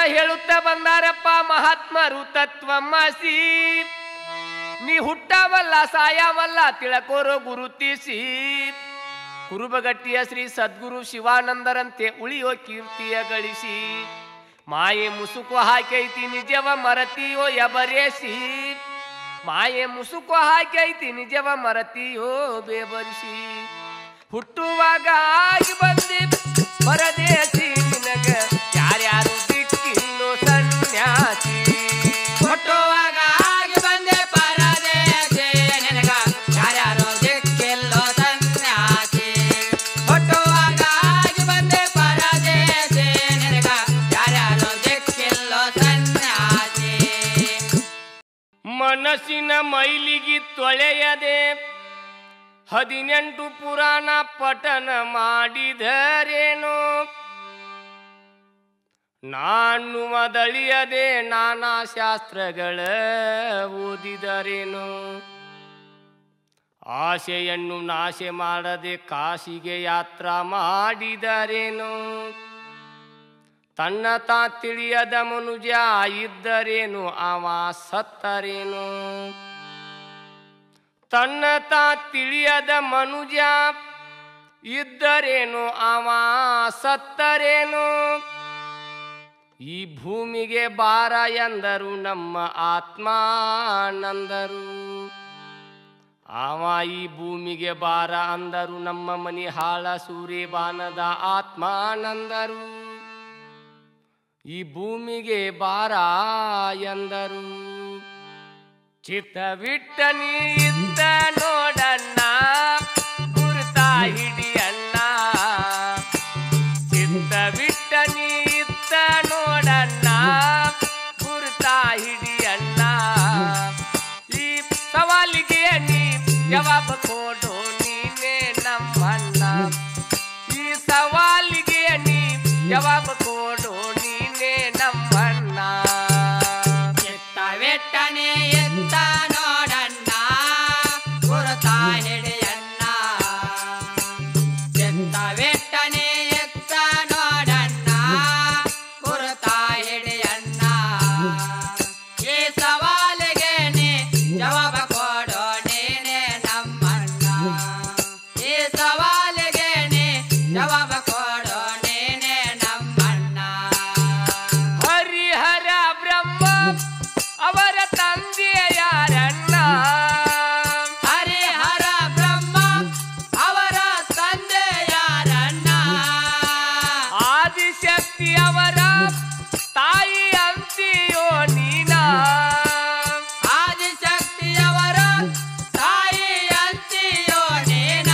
ಹೇಳುತ್ತಾ ಬಂದಾರಪ್ಪ ಮಹಾತ್ಮರು ತತ್ವಮಸಿ ನೀ ಹುಟ್ಟವಲ್ಲ ಸಾಯವಲ್ಲ ತಿಳಕೋರೋ ಗುರುತಿಸಿ ಕುರುಬಗಟ್ಟಿಯ ಶ್ರೀ ಸದ್ಗುರು ಶಿವಾನಂದರಂತೆ ಉಳಿಯೋ ಕೀರ್ತಿಯ ಗಳಿಸಿ ಮಾಯೆ ಮುಸುಕು ಹಾಕೈತಿ ನಿಜವ ಮರತಿಯೋ ಎಬರೇಸಿ ಮಾಯೆ ಮುಸುಕು ಹಾಕೈತಿ ನಿಜವ ಮರತಿಯೋ ಬೇಬರಿಸಿ ಹುಟ್ಟುವಾಗ ಆಗಿ ಬಂದಿ ಪರದೇಸಿ ನಿನಗ ಯಾರ್ಯಾರು ದಿಕ್ಕಿಲ್ಲೋ ಸನ್ಯಾಸಿ ಹುಟ್ಟುವಾಗ ಆಗಿ ಬಂದೆ ಪರದೇಶಿ ನಿನಗ ಯಾರ್ಯಾರೋ ದಿಕ್ಕಿಲ್ಲೋ ಸನ್ಯಾಸಿ ಹುಟ್ಟುವಾಗ ಆಗಿ ಬಂದೆ ಪರದೇಶಿ ನಿನಗ ಯಾರ್ಯಾರೋ ದಿಕ್ಕಿಲ್ಲೋ ಸನ್ಯಾಸಿ ಮನಸ್ಸಿನ ಮೈಲಿಗಿ ತೊಳೆಯದೆ ಹದಿನೆಂಟು ಪುರಾಣ ಪಠನ ಮಾಡಿದರೇನು ನಾನು ಮದಳಿಯದೆ ನಾನಾ ಶಾಸ್ತ್ರಗಳ ಓದಿದರೇನು ಆಸೆಯನ್ನು ನಾಶ ಮಾಡದೆ ಕಾಶಿಗೆ ಯಾತ್ರ ಮಾಡಿದರೇನು ತನ್ನ ತಾ ತಿಳಿಯದ ಮನುಜ ಇದ್ದರೇನು ಅವ ಸತ್ತರೇನು ತನ್ನ ತಾ ತಿಳಿಯದ ಮನುಜ ಇದ್ದರೇನು ಅವ ಸತ್ತರೇನು ಈ ಭೂಮಿಗೆ ಬಾರ ಎಂದರು ನಮ್ಮ ಆತ್ಮಾನಂದರು ಅವ ಈ ಭೂಮಿಗೆ ಬಾರ ಅಂದರು ನಮ್ಮ ಮನಿ ಹಾಳ ಸೂರ್ಯ ಬಾನದ ಆತ್ಮಾನಂದರು ಈ ಭೂಮಿಗೆ ಬಾರ ಎಂದರು ಚಿತ್ತವಿಟ್ಟ ನೀ ಇದ್ದ ನೋಡಣ್ಣ ಗುರುತ ಹಿಡಿಯಣ್ಣ ಚಿತ್ತವಿಟ್ಟ ನೀ ಇದ್ದ ನೋಡಣ್ಣ ಗುರುತ ಹಿಡಿಯಣ್ಣ ಈ ಸವಾಲಿಗೆ ನೀ ಜವಾಬ ಕೊಡು ನೀನೇ ನಮ್ಮಣ್ಣ ಈ ಸವಾಲಿಗೆ ನೀ ಜವಾಬ ಕೊಡು ನೀನೇ ನಮ್ಮಣ್ಣ ಚಿತ್ತವೆಟ್ಟನೆ ಎತ್ತ ನೋಡಣ್ಣ ಗುರುತ ಹಿಡಿಯಣ್ಣ ಚಿತ್ತವೆಟ್ಟನೆ ಎತ್ತ ನೋಡಣ್ಣ ಗುರುತ ಹಿಡಿಯಣ್ಣ ಈ ಸವಾಲಿಗೆ ನೀ ಜವಾಬ ಕೊಡೋ ನೀನೇ ನಮ್ಮಣ್ಣ ಈ ಸವಾಲಿಗೆ ನೀ ಜವಾಬ ಕೊಡೋ ನೀನೇ ನಮ್ಮಣ್ಣ ಹರಿಹರ ಬ್ರಹ್ಮ ಅವರ ತಂದೆ ಯಾರಣ್ಣ ಹರಿಹರ ಬ್ರಹ್ಮ ಅವರ ತಂದೆ ಯಾರಣ್ಣ ಆದಿಶಕ್ತಿ ಅವರ ತಾಯಿ ಅಂತಿಯೋ ನೀನ ಆದಿಶಕ್ತಿಯವರ ತಾಯಿ ಅಂತಿಯೋ ನೀನ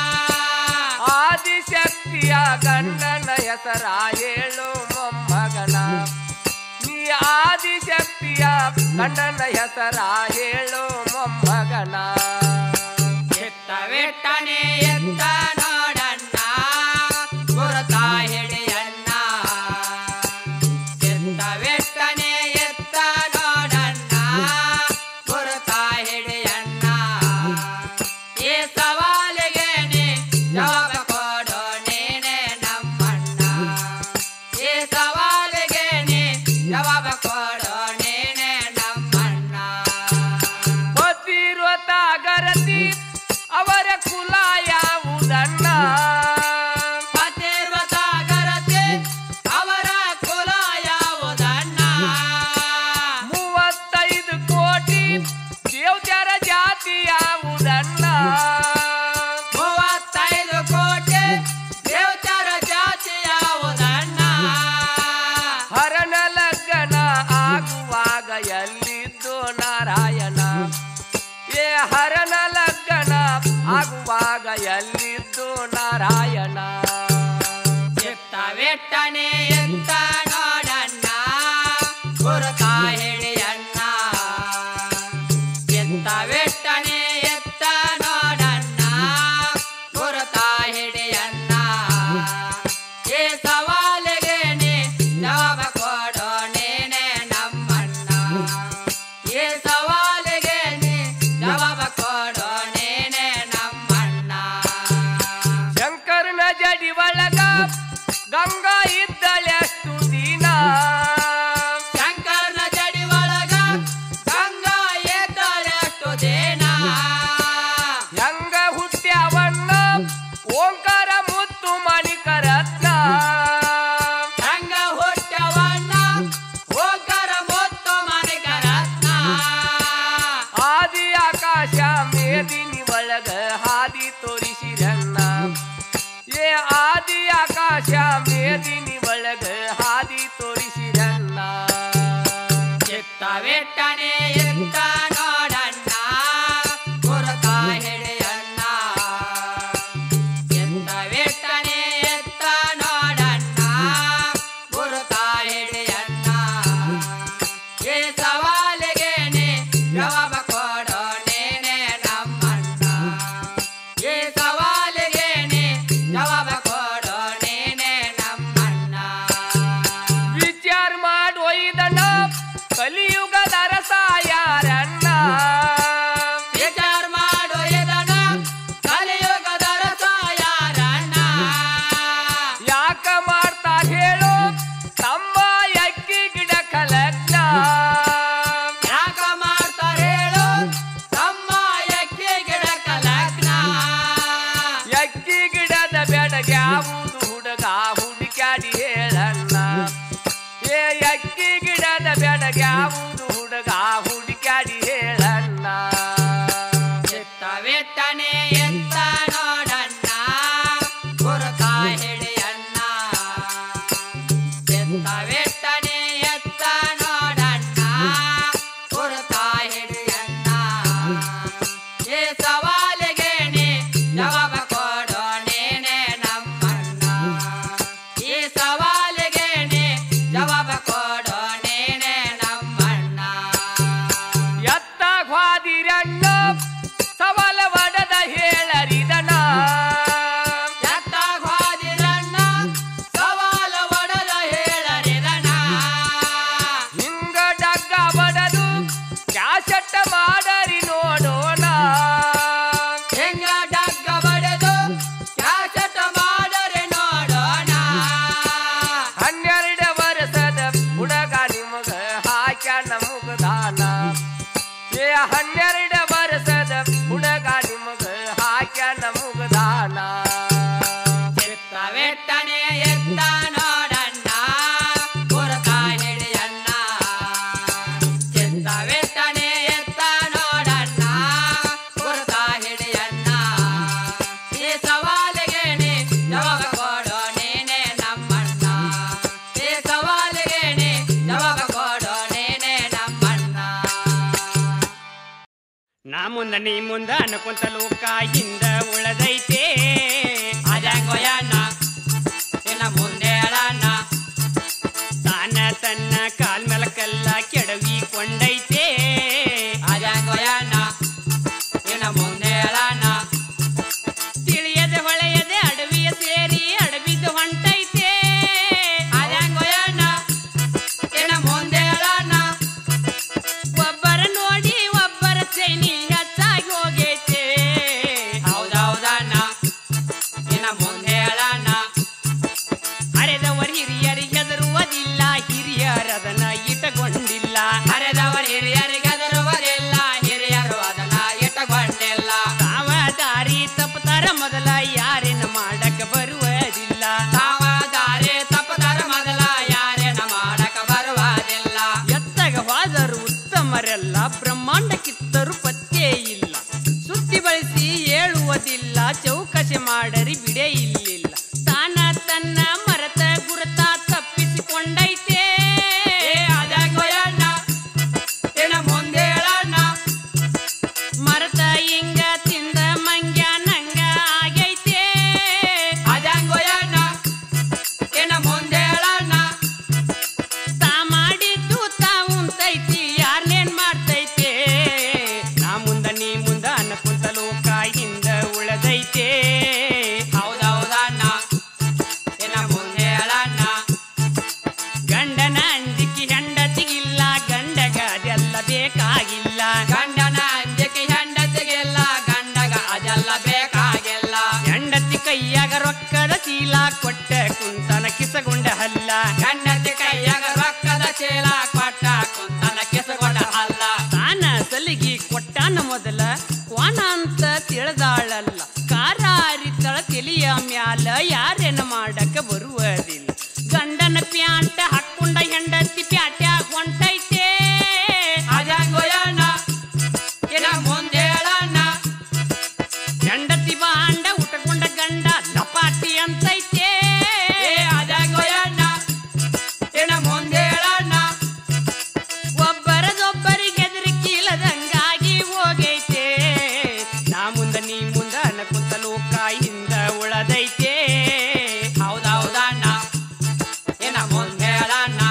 ಆದಿಶಕ್ತಿಯ ಗಂಡನ ಹೆಸರ ಹೇಳು ಮೊಮ್ಮಗನ ನೀ ಆದಿಶಕ್ತಿಯ ಗಂಡನ ಹೆಸರ ಹೇಳು ಮೊಮ್ಮಗನ ಚಿತ್ತವೆಟ್ಟನೆ ಎತ್ತ ನೋಡಣ್ಣ ಗುರುತ ಹಿಡಿಯಣ್ಣ ಚಿತ್ತವೆಟ್ಟನೆ ಎತ್ತ ನೋಡಣ್ಣ ಗುರುತ ಹಿಡಿಯಣ್ಣ ಈ ಸವಾಲಿಗೆ ನೀ ಜವಾಬ ಕೊಡೋ ನೀನೇ ನಮ್ಮಣ್ಣ ಈ ಸವಾಲಿಗೆ ನೀ ಜವಾಬ ಕೊಡೋ ನೀನೇ ನಮ್ಮಣ್ಣ ಪತಿರೋತ ಗರತಿ ಅವರ ಕುಲ ಯಾವುದಣ್ಣ ಪತಿರ್ವತಾಗರತೆ ಅವರ ಕುಲ ಯಾವುದಣ್ಣ ಮೂವತ್ತೈದು ಕೋಟಿ ದೇವತರ ಜಾತಿ ಯಾವುದಣ್ಣ ಮೂವತ್ತೈದು ಕೋಟಿ ದೇವತರ ಜಾತಿ ಯಾವುದಣ್ಣ ಹರಣ ಲಗ್ನ ಆಗುವಾಗ ಎಲ್ಲಿದ್ದು ನಾರಾಯಣ ಏ ಹರಣ ಲಗ್ನ ಆಗುವಾಗ ಎಲ್ಲಿದ್ದು ನಾರಾಯಣ ಚಿತ್ತವೆಟ್ಟನೆ ಎತ್ತ ನೋಡಣ್ಣ ಗುರುತ ಹಿಡಿಯಣ್ಣ ಚಿತ್ತವೆಟ್ಟನೆ ಎತ್ತ ನೋಡಣ್ಣ ಗುರುತ ಹಿಡಿಯಣ್ಣ ಈ ಸವಾಲಿಗೆ ನೀ ಜವಾಬ ಕೊಡೋ ನೀನೇ ನಮ್ಮಣ್ಣ ಈ ಸವಾಲಿಗೆ ನೀ ಜವಾಬ ಕೊಡೋ ನೀನೇ ನಮ್ಮಣ್ಣ ಶಂಕರನ ಜಡಿ ಒಳಗ ಗಂಗಾ ಇದ್ದಳೆಷ್ಟು ಚಿತ್ತವೆಟ್ಟನೆ ಎತ್ತ ನೋಡಣ್ಣ ಗುರುತ ಹಿಡಿಯಣ್ಣ ಈ ಸವಾಲಿಗೆ ನೀ ಜವಾಬ ಕೊಡೋ ನೀನೆ ನಮ್ಮಣ್ಣ ಈ ಸವಾಲಿಗೆ ನೀ ಜವಾಬ ಕೊಡೋ ನೀನೆ ನಮ್ಮಣ್ಣ ಎತ್ತ ಗ್ವಾದಿರಣ್ಣ ಸವಾಲ ಒಡದ ಹೇಳರಿದನ ಎತ್ತ ಗ್ವಾದಿರಣ್ಣ ಸವಾಲ ಒಡದ ಹೇಳರಿದಣ ಹಿಂಗ ಡಗ್ಗ ಬಡದು ಕ್ಯಾಸೆಟ್ ಮಾಡರಿ ನೋಡೋಣ ಹೆಂಗ ಡಗ್ಗ ಬಡದು ಕ್ಯಾಸಟ ಮಾಡರೆ ನೋಡೋಣ ಹನ್ನೆರಡು ವರ್ಷದ ಹುಡುಗ ನಿಮಗ ಹಾಕ್ಯಾನ ಮುಗದಾನ ಏ ಹನ್ನೆರಡು ವರ್ಷದ ಹುಡುಗ ನಿಮಗ ಹಾಕ್ಯಾನ ಮುಗದಾನ ಚಿತ್ತವೆಟ್ಟನೆ ಎತ್ತ ನೋಡಣ್ಣ ಗುರುತ ಹಿಡಿಯಣ್ಣ ಚಿತ್ತವೆಟ್ಟನೆ ಎತ್ತ ನೋಡಣ್ಣ ಗುರುತ ಹಿಡಿಯಣ್ಣ ಈ ಸವಾಲಿಗೆ ನೀ ಜವಾಬ ಕೊಡೋ ನೀನೆ ನಮ್ಮಣ್ಣ ಈ ಸವಾಲಿಗೆ ನೀ ಜವಾಬ ಕೊಡೋ ನೀನೆ ನಮ್ಮಣ್ಣ ನಾ ಮುಂದ ನೀ ಮುಂದ ಅನ್ಕೊಂತ ಲೋಕ ಹಿಂದ ಉಳದೈತೆ ಅಜಂಗೋಯಣ್ಣ ಇನ್ನ ಮುಂದೆ ಅಳಣ್ಣ ತಾನ ತನ್ನ ಕಾಲ್ ಮೇಲ ಕಲ್ಲ ಕೆಡವಿ ಕೊಂಡೈತೆ ಅಜಂಗೋಯಣ್ಣ ಇನ್ನ ಮುಂದೆ ಅಳಣ್ಣ ತಿಳಿಯದೆ ಹೊಳೆಯದೆ ಅಡವಿಯ ಸೇರಿ ಅಡವಿದ್ದು ಹೊಂಟೈತೆ ಅಜಂಗೋಯಣ್ಣ ಇನ್ನ ಮುಂದೆ ಅಳಣ್ಣ ಒಬ್ಬರ ನೋಡಿ ಒಬ್ಬರ ಚೈನಿ ಹೆಚ್ಚಾಗಿ ಹೋಗೈತೆ ಹೌದೌದಣ್ಣ ಇನ್ನ ಮುಂದೆ ಅಳಣ್ಣ ಅರೆದವರ ಹಿರಿಯರಿಗೆ ಹೆದರುವುದಿಲ್ಲ ಹಿರಿಯರದನ ಇಟ್ಟಗೊಂಡಿಲ್ಲ ಹರಿದವರು ಹಿರಿಯರಿಗೆ ಅದರುವುದಿಲ್ಲ ಹಿರಿಯರು ಅದನ್ನ ಇಟ್ಟುಕೊಂಡಿಲ್ಲ ತಾವ ದಾರಿ ತಪ್ಪತಾರ ಮೊದಲ ಯಾರೇನ ಮಾಡಕ ಬರುವುದಿಲ್ಲ ತಾವ ದಾರಿ ತಪ್ಪದರ ಮೊದಲ ಯಾರೇನ ಮಾಡಕ ಬರುವುದಿಲ್ಲ ಎತ್ತಗ ಹೋದರು ಉತ್ತಮರೆಲ್ಲ ಬ್ರಹ್ಮಾಂಡ ಕಿತ್ತರು ಪತ್ತೆ ಇಲ್ಲ ಸುದ್ದಿ ಬಳಸಿ ಹೇಳುವುದಿಲ್ಲ ಚೌಕಶೆ ಮಾಡರಿ ಬಿಡೆ ಇಲ್ಲಿಲ್ಲ ತಾನ ತನ್ನ ಮರತ ಗುರುತ ತಪ್ಪಿಸಿಕೊಂಡೈತೆ ಏ ಅಜಂಗೋಯಣ್ಣ ಇನ್ನ ಮುಂದೆ ಅಳಣ್ಣ ಮರತ ಹಿಂಗ ತಿಂದ ಮಂಗ್ಯ ನಂಗ ಆಗೈತೆ ಅಜಂಗೋಯಣ್ಣ ಇನ್ನ ಮುಂದೆ ಅಳಣ್ಣ ತಾ ಮಾಡಿದ್ದು ತಾ ಉಂತೈತಿ ಯಾರ್ನೇನ್ ಮಾಡ್ತೈತೆ ನಾ ಮುಂದ ನೀ ಮುಂದ ಅನ್ಕೊಂತ ಲೋಕ ಹಿಂದ ಉಳದೈತೆ ಹೌದೌದಣ್ಣ ಇನ್ನ ಮುಂದೆ ಅಳಣ್ಣ ಗಂಡನ ಅಂಜಿಕೆ ಹೆಂಡತಿಗಿಲ್ಲ ಗಂಡಗ ಅದೆಲ್ಲ ಬೇಕಾಗಿಲ್ಲ ಗಂಡನ ಅಂಜಿಕೆ ಹೆಂಡತಿಗಿಲ್ಲ ಗಂಡಗ ಅದೆಲ್ಲ ಬೇಕಾಗಿಲ್ಲ ಹೆಂಡತಿ ಕೈಯಾಗ ರೊಕ್ಕದ ಚೀಲ ಕೊಟ್ಟ ಕುಂತನ ಕಿಸಗೊಂಡ ಹಲ್ಲ ಹೆಂಡತಿ ಕೈಯಾಗ ರೊಕ್ಕದ ಚೀಲ ಕೊಟ್ಟ ಕುಂತನ ಕಿಸಗೊಂಡ ಅಲ್ಲ ತಾನ ಸಲಿಗಿ ಕೊಟ್ಟಾನ ಮೊದಲ ಕ್ವಾನ ಅಂತ ತಿಳಿದಾಳಲ್ಲ ಕಾರ ಅರಿತಳ ತಿಳಿಯ ಮ್ಯಾಲ ಯಾರೇನ ಮಾಡಕ ಬರುವುದಿಲ್ಲ ಗಂಡನ ಪ್ಯಾಂಟ ಹಾಕೊಂಡ ಹೆಂಡತಿ ಪ್ಯಾಟ್ಯಾಗ ಹೊಂಟೈತೆ ಅಜಂಗೋಯಣ್ಣ ಇನ್ನ ಮುಂದೆ ಅಳಣ್ಣ ಹೆಂಡತಿ ಬಾಂಡ ಉಟ್ಕೊಂಡ ಗಂಡ ದಪಾಟಿ ಅಂತೈತೆ ಏ ಅಜಂಗೋಯಣ್ಣ ಇನ್ನ ಮುಂದೆ ಅಳಣ್ಣ ಒಬ್ಬರದೊಬ್ಬರಿಗೆ ಹೆದರಿಕೆ ಇಲ್ಲದಂಗಾಗಿ ಹೋಗೈತೆ ನಾ ಮುಂದ ನೀ ಮುಂದ ಅನ್ಕೊಂತ ಲೋಕ ಹಿಂದ ಉಳದೈತೆ ಹೌದೌದಣ್ಣ ಇನ್ನ ಮುಂದೆ ಅಳಣ್ಣ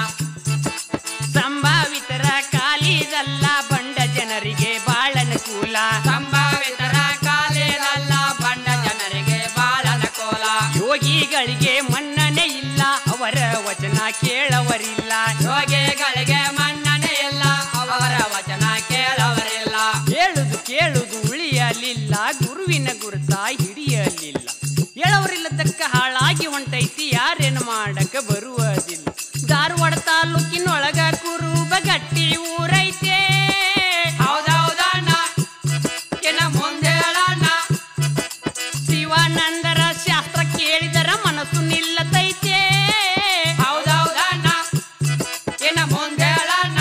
ಸಂಭಾವಿತರ ಕಾಲಿದಲ್ಲ ಬಂಡ ಜನರಿಗೆ ಬಾಳ ಅನುಕೂಲ ಸಂಭಾವಿತರ ಕಾಲೇನಲ್ಲ ಬಂಡ ಜನರಿಗೆ ಬಾಳ ಅನುಕೂಲ ಯೋಗಿಗಳಿಗೆ ಮನ್ನಣೆ ಇಲ್ಲ ಅವರ ವಚನ ಕೇಳವರಿಲ್ಲ ಯೋಗಿಗಳಿಗೆ ಮನ್ನಣೆ ಇಲ್ಲ ಅವರ ವಚನ ಕೇಳವರಿಲ್ಲ ಹೇಳುದು ಕೇಳುದು ಉಳಿಯಲಿಲ್ಲ ಗುರುವಿನ ಗುರುತ ಹಿಡಿಯಲಿಲ್ಲ ಹೇಳವರಿಲ್ಲದಕ್ಕ ಹಾಳಾಗಿ ಹೊಂಟೈತಿ ಯಾರೇನು ಮಾಡಕ ಬರುವುದಿಲ್ಲ ಧಾರವಾಡ ತಾಲೂಕಿನೊಳಗ ಕುರುಬ ಗಟ್ಟಿ ಊರೈತೆ ಹೌದೌದಣ್ಣ ಇನ್ನ ಮುಂದೆ ಅಳಣ್ಣ ಶಿವಾನಂದರ ಶಾಸ್ತ್ರ ಕೇಳಿದರ ಮನಸ್ಸು ನಿಲ್ಲತೈತೆ ಹೌದೌದಣ್ಣ ಇನ್ನ ಮುಂದೆ ಅಳಣ್ಣ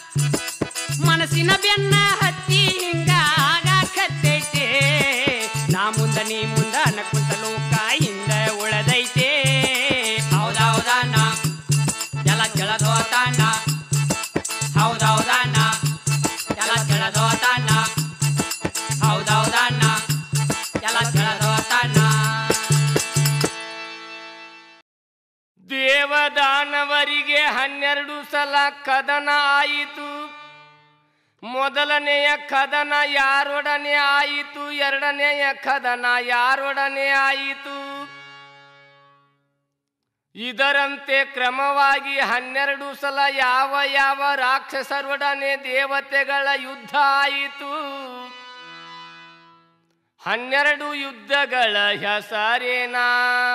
ಮನಸ್ಸಿನ ಬೆನ್ನ ಹತ್ತಿ ಹಿಂಗ ಆಗಾಕತ್ತೈತೆ ನಾ ಮುಂದ ನೀ ಮುಂದ ಅನಕುಂತ ಲೋಕ ಹಿಂದ ಉಳದೈತೆ ಹೌದೌದಣ್ಣ ಎಲ್ಲ ಕೆಳದ ತಿಳಿದೋತಣ್ಣ ಹೌದೌದಣ್ಣ ಎಲ್ಲ ತಿಳಿದೋತಣ್ಣ ಹೌದೌದಣ್ಣ ಎಲ್ಲ ತಿಳಿದೋತಣ್ಣ ದೇವದಾನವರಿಗೆ ಹನ್ನೆರಡು ಸಲ ಕದನ ಆಯಿತು ಮೊದಲನೆಯ ಕದನ ಯಾರೊಡನೆ ಆಯಿತು ಎರಡನೆಯ ಕದನ ಯಾರೊಡನೆ ಆಯಿತು ಇದರಂತೆ ಕ್ರಮವಾಗಿ ಹನ್ನೆರಡು ಸಲ ಯಾವ ಯಾವ ರಾಕ್ಷಸರೊಡನೆ ದೇವತೆಗಳ ಯುದ್ಧ ಆಯಿತು ಹನ್ನೆರಡು ಯುದ್ಧಗಳ ಹೆಸರೇನಾ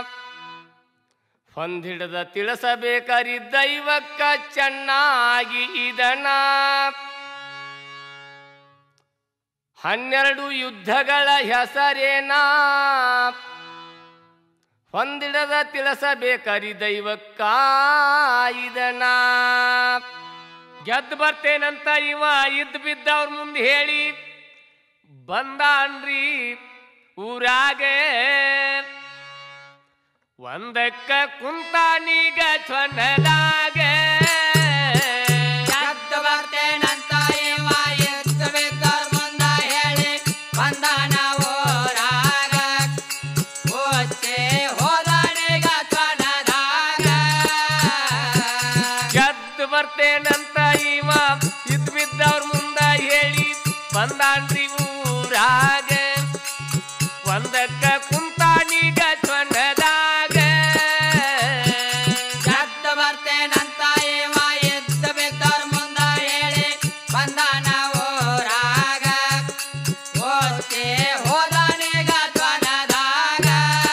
ಹೊಂದಿಡದ ತಿಳಿಸಬೇಕರಿ ದೈವಕ್ಕ ಚೆನ್ನಾಗಿ ಇದನ ಹನ್ನೆರಡು ಯುದ್ಧಗಳ ಹೆಸರೇನಾ ಹೊಂದಿಡದ ತಿಳಿಸಬೇಕರಿ ದೈವಕ್ಕ ಇದನ ಗೆದ್ದು ಬರ್ತೇನಂತ ಇವ ಇದ್ ಬಿದ್ದವ್ರ ಮುಂದೆ ಹೇಳಿ ಬಂದಾನ್ರಿ ಊರಾಗೆ ಒಂದಕ್ಕ ಕುಂತಾನೀಗ ಚೊನ್ನದಾಗೆ ಎದ್ದು ಬರ್ತೇನಂತ ಇವ ಎದ್ದು ಬಿದ್ದವ್ರ ಮುಂದ ಹೇಳಿ ಬಂದಾನ ಊರಾಗ ಓಚೆ ಹೋದಾಣಿಗ ತ್ವನದಾಗ ಗೆದ್ದು ಬರ್ತೇನಂತ ಇವ ಇದ್ ಬಿದ್ದವ್ರ ಮುಂದ ಹೇಳಿ ಬಂದಾನ್ರಿ ಊರಾಗ ಒಂದಕ್ಕ ಕುಂತಾನೀಗ ಚೊನ್ನದಾಗ ಎದ್ದು ಬರ್ತೇನಂತ ಇವ ಎದ್ದು ಬಿದ್ದವ್ರ ಮುಂದ ಹೇಳಿ ಬಂದಾನ ಊರಾಗ ಓಚೆ ಹೋದಾಣಿಗ ತ್ವನದಾಗ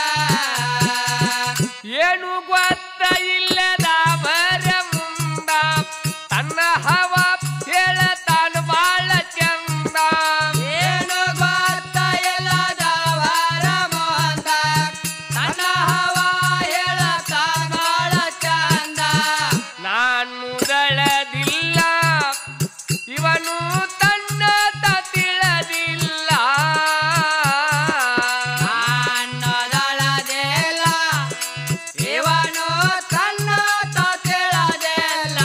ಏನು ಗೊತ್ತ ಇಲ್ಲದ ಬರ ಮುಂದ ತನ್ನ ಹವ ಹೇಳತಾನು ಬಾಳ ಚಂದ ಏನು ಗೊತ್ತ ಇಲ್ಲದವರ ಮುಂದ ತನ್ನ ಹವ ಹೇಳತ ಬಾಳ ಚಂದ ನಾನು ದಳದಿಲ್ಲ ಇವನು ತನ್ನ ತಿಳಿದಿಲ್ಲ ಅನ್ನದಳದಿಲ್ಲ ಇವನು ತನ್ನ ತಿಳದಿಲ್ಲ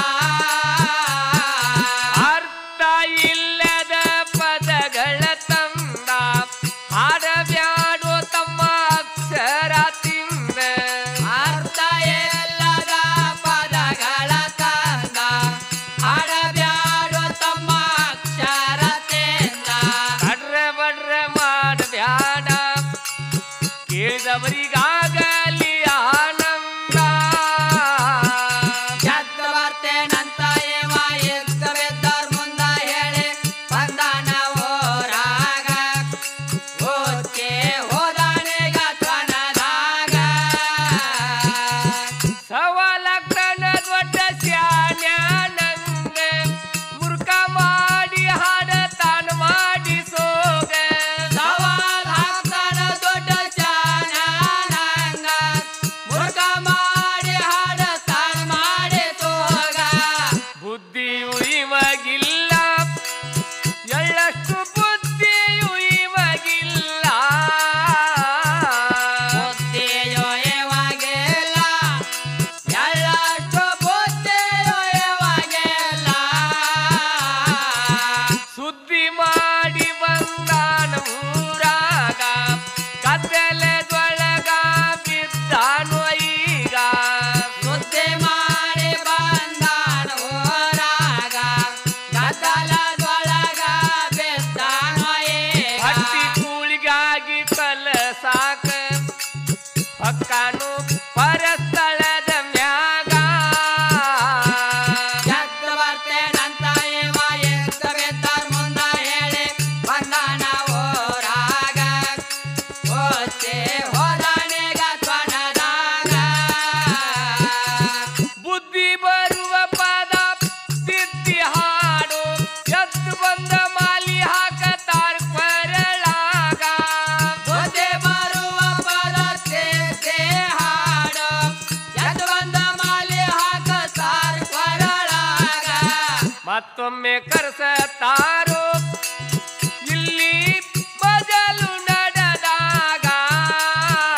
ಅರ್ಥ ಇಲ್ಲದ ಪದಗಳ ತಂದ ಹಾಡಬ್ಯಾಡೋ ತಮ್ಮ ಅಕ್ಷರ ತಿಂದ ಅರ್ಥ ಇಲ್ಲದ ಪದಗಳ ತಂದ ಆಡಬ್ಯಾಡು ತಮ್ಮ ಅಕ್ಷರತೆಯಿಂದ ಕಡ್ರ ಬಡ್ರ ಮಾಡಬ್ಯಾಡ ಕೇಳಿದವರಿಗಾಗಲಿ ಆನಂದ ಎದ್ದು ಬರ್ತೇನಂತ ಇವ ಎದ್ದು ಬಿದ್ದವ್ರ ಮುಂದ ಹೇಳಿ ಬಂದಾನ ಊರಾಗ ಓದ್ಕೆ ಹೋದಾಣಿಗ ತ್ವನದಾಗ ಸವಾಲಕ್ಕನ ದೊಡ್ಡ ಸ್ಯಾನ್ಯಾನಂಗ ಮುರ್ಕ ಮಾಡಿ ಹಾಡತಾನ ಮಾಡಿ ಸೋಗ ಸವಾಲ್ ಹಾಕ್ತಾನ ದೊಡ್ಡ ಚಾನಂಗ ಮುರುಕ ಮಾಡಿ ಹಾಡತಾನ ಮಾಡಿ ತೋಗ ಬುದ್ಧಿಯು ಇವಾಗಿಲ್ಲ ಎಳ್ಳಷ್ಟು ಬುದ್ಧಿಯು ಇವಾಗಿಲ್ಲ ಬುದ್ಧಿಯೋ ಇವಾಗೆಲ್ಲ ಎಳ್ಳಷ್ಟು ಬುದ್ಧಿಯೋ ಇವಾಗೆಲ್ಲ ಸುದ್ದಿ ಮಾಡಿ ಬಂದಾನ ಊರಾಗ ಕತ್ತಲದೊಳಗ ಬಿದ್ದಾನು ಈಗ ಸುದ್ದಿ ಮಾಡಿ ಬಂದಾನ ಊರಾಗ ಗದ್ದಲದೊಳಗ ಬಿದ್ದಾನ ಹಟ್ಟಿ ಈಗ ಕೂಳಿಗಾಗಿ ಕಲಸಾಕ ಪಕ್ಕಾನು ಪರಸ್ಥಳದ ಮ್ಯಾಗ ಎದ್ದು ಬರ್ತೇನಂತ ಇವ ಎದ್ದು ಬಿದ್ದವ್ರ ಮುಂದ ಹೇಳಿ ಬಂದಾನ ಊರಾಗ ಓಚೆ ಹೋದಾಣಿಗ ತ್ವನದಾಗ ಬುದ್ಧಿ ಬರುವ ಪದ ತಿದ್ದಿ ಹಾಡು ಎದ್ದು ಬಂದ ಮಾಲಿ ಹಾಕತಾರ ಕೊರಳಾಗ ಬುದ್ಧಿ ಬರುವ ಪದ ಸೇರ್ಸೆ ಹಾಡು ಎದ್ದು ಬಂದ ಮಾಲಿ ಹಾಕ ಸಾರ್ ಕೊರಳಾಗ ಮತ್ತೊಮ್ಮೆ ಕರೆಸತಾರೋ ಇಲ್ಲಿ ಬದಲು ನಡೆದಾಗ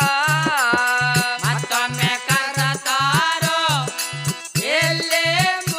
ಮತ್ತೊಮ್ಮೆ ಕರೆತಾರೋ ಎಲ್ಲಿ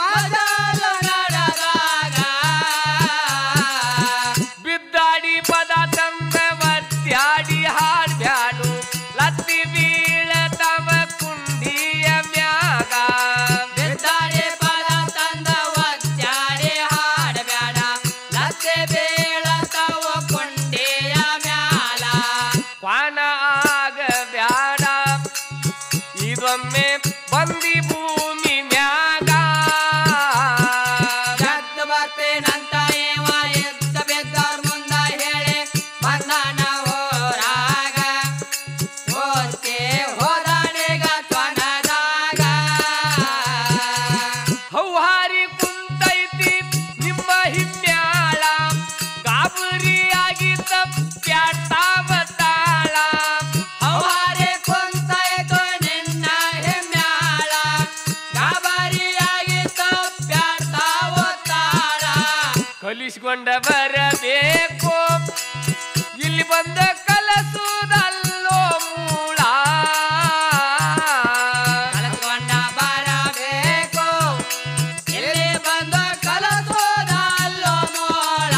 ಕಲಿಸಿಕೊಂಡ ಬರಬೇಕು ಇಲ್ಲಿ ಬಂದ ಕಲಸುವುದಲ್ಲೋ ಮೂಳ ಕಲಕೊಂಡ ಬರಬೇಕು ಇಲ್ಲಿ ಬಂದು ಕಲಸೋದಲ್ಲೋ ಮೋಳ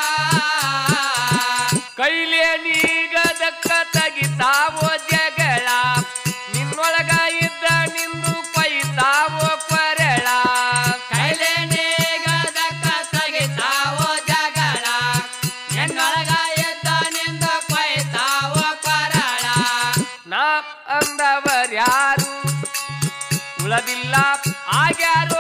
ಕೈಲೇ ನೀಗದಕ್ಕ ತೆಗಿತಾವೋ ಜಗಳ ನಿನ್ನೊಳಗ ಇದ್ದ ನಿಂದು ಕೊಯ್ತಾವೋ ಕೊರಳ ಕೈಲೆ ನೀಗದಕ್ಕ ತೆಗಿತಾವೋ ಜಗಳ ಎನ್ನೊಳಗ ಎದ್ದ ನಿಂದ ಕೊಯ್ತಾವೋ ಕೊರಳ ನಾ ಅಂದವರ್ಯಾರು ಉಳದಿಲ್ಲ ಆಗ್ಯಾರೋ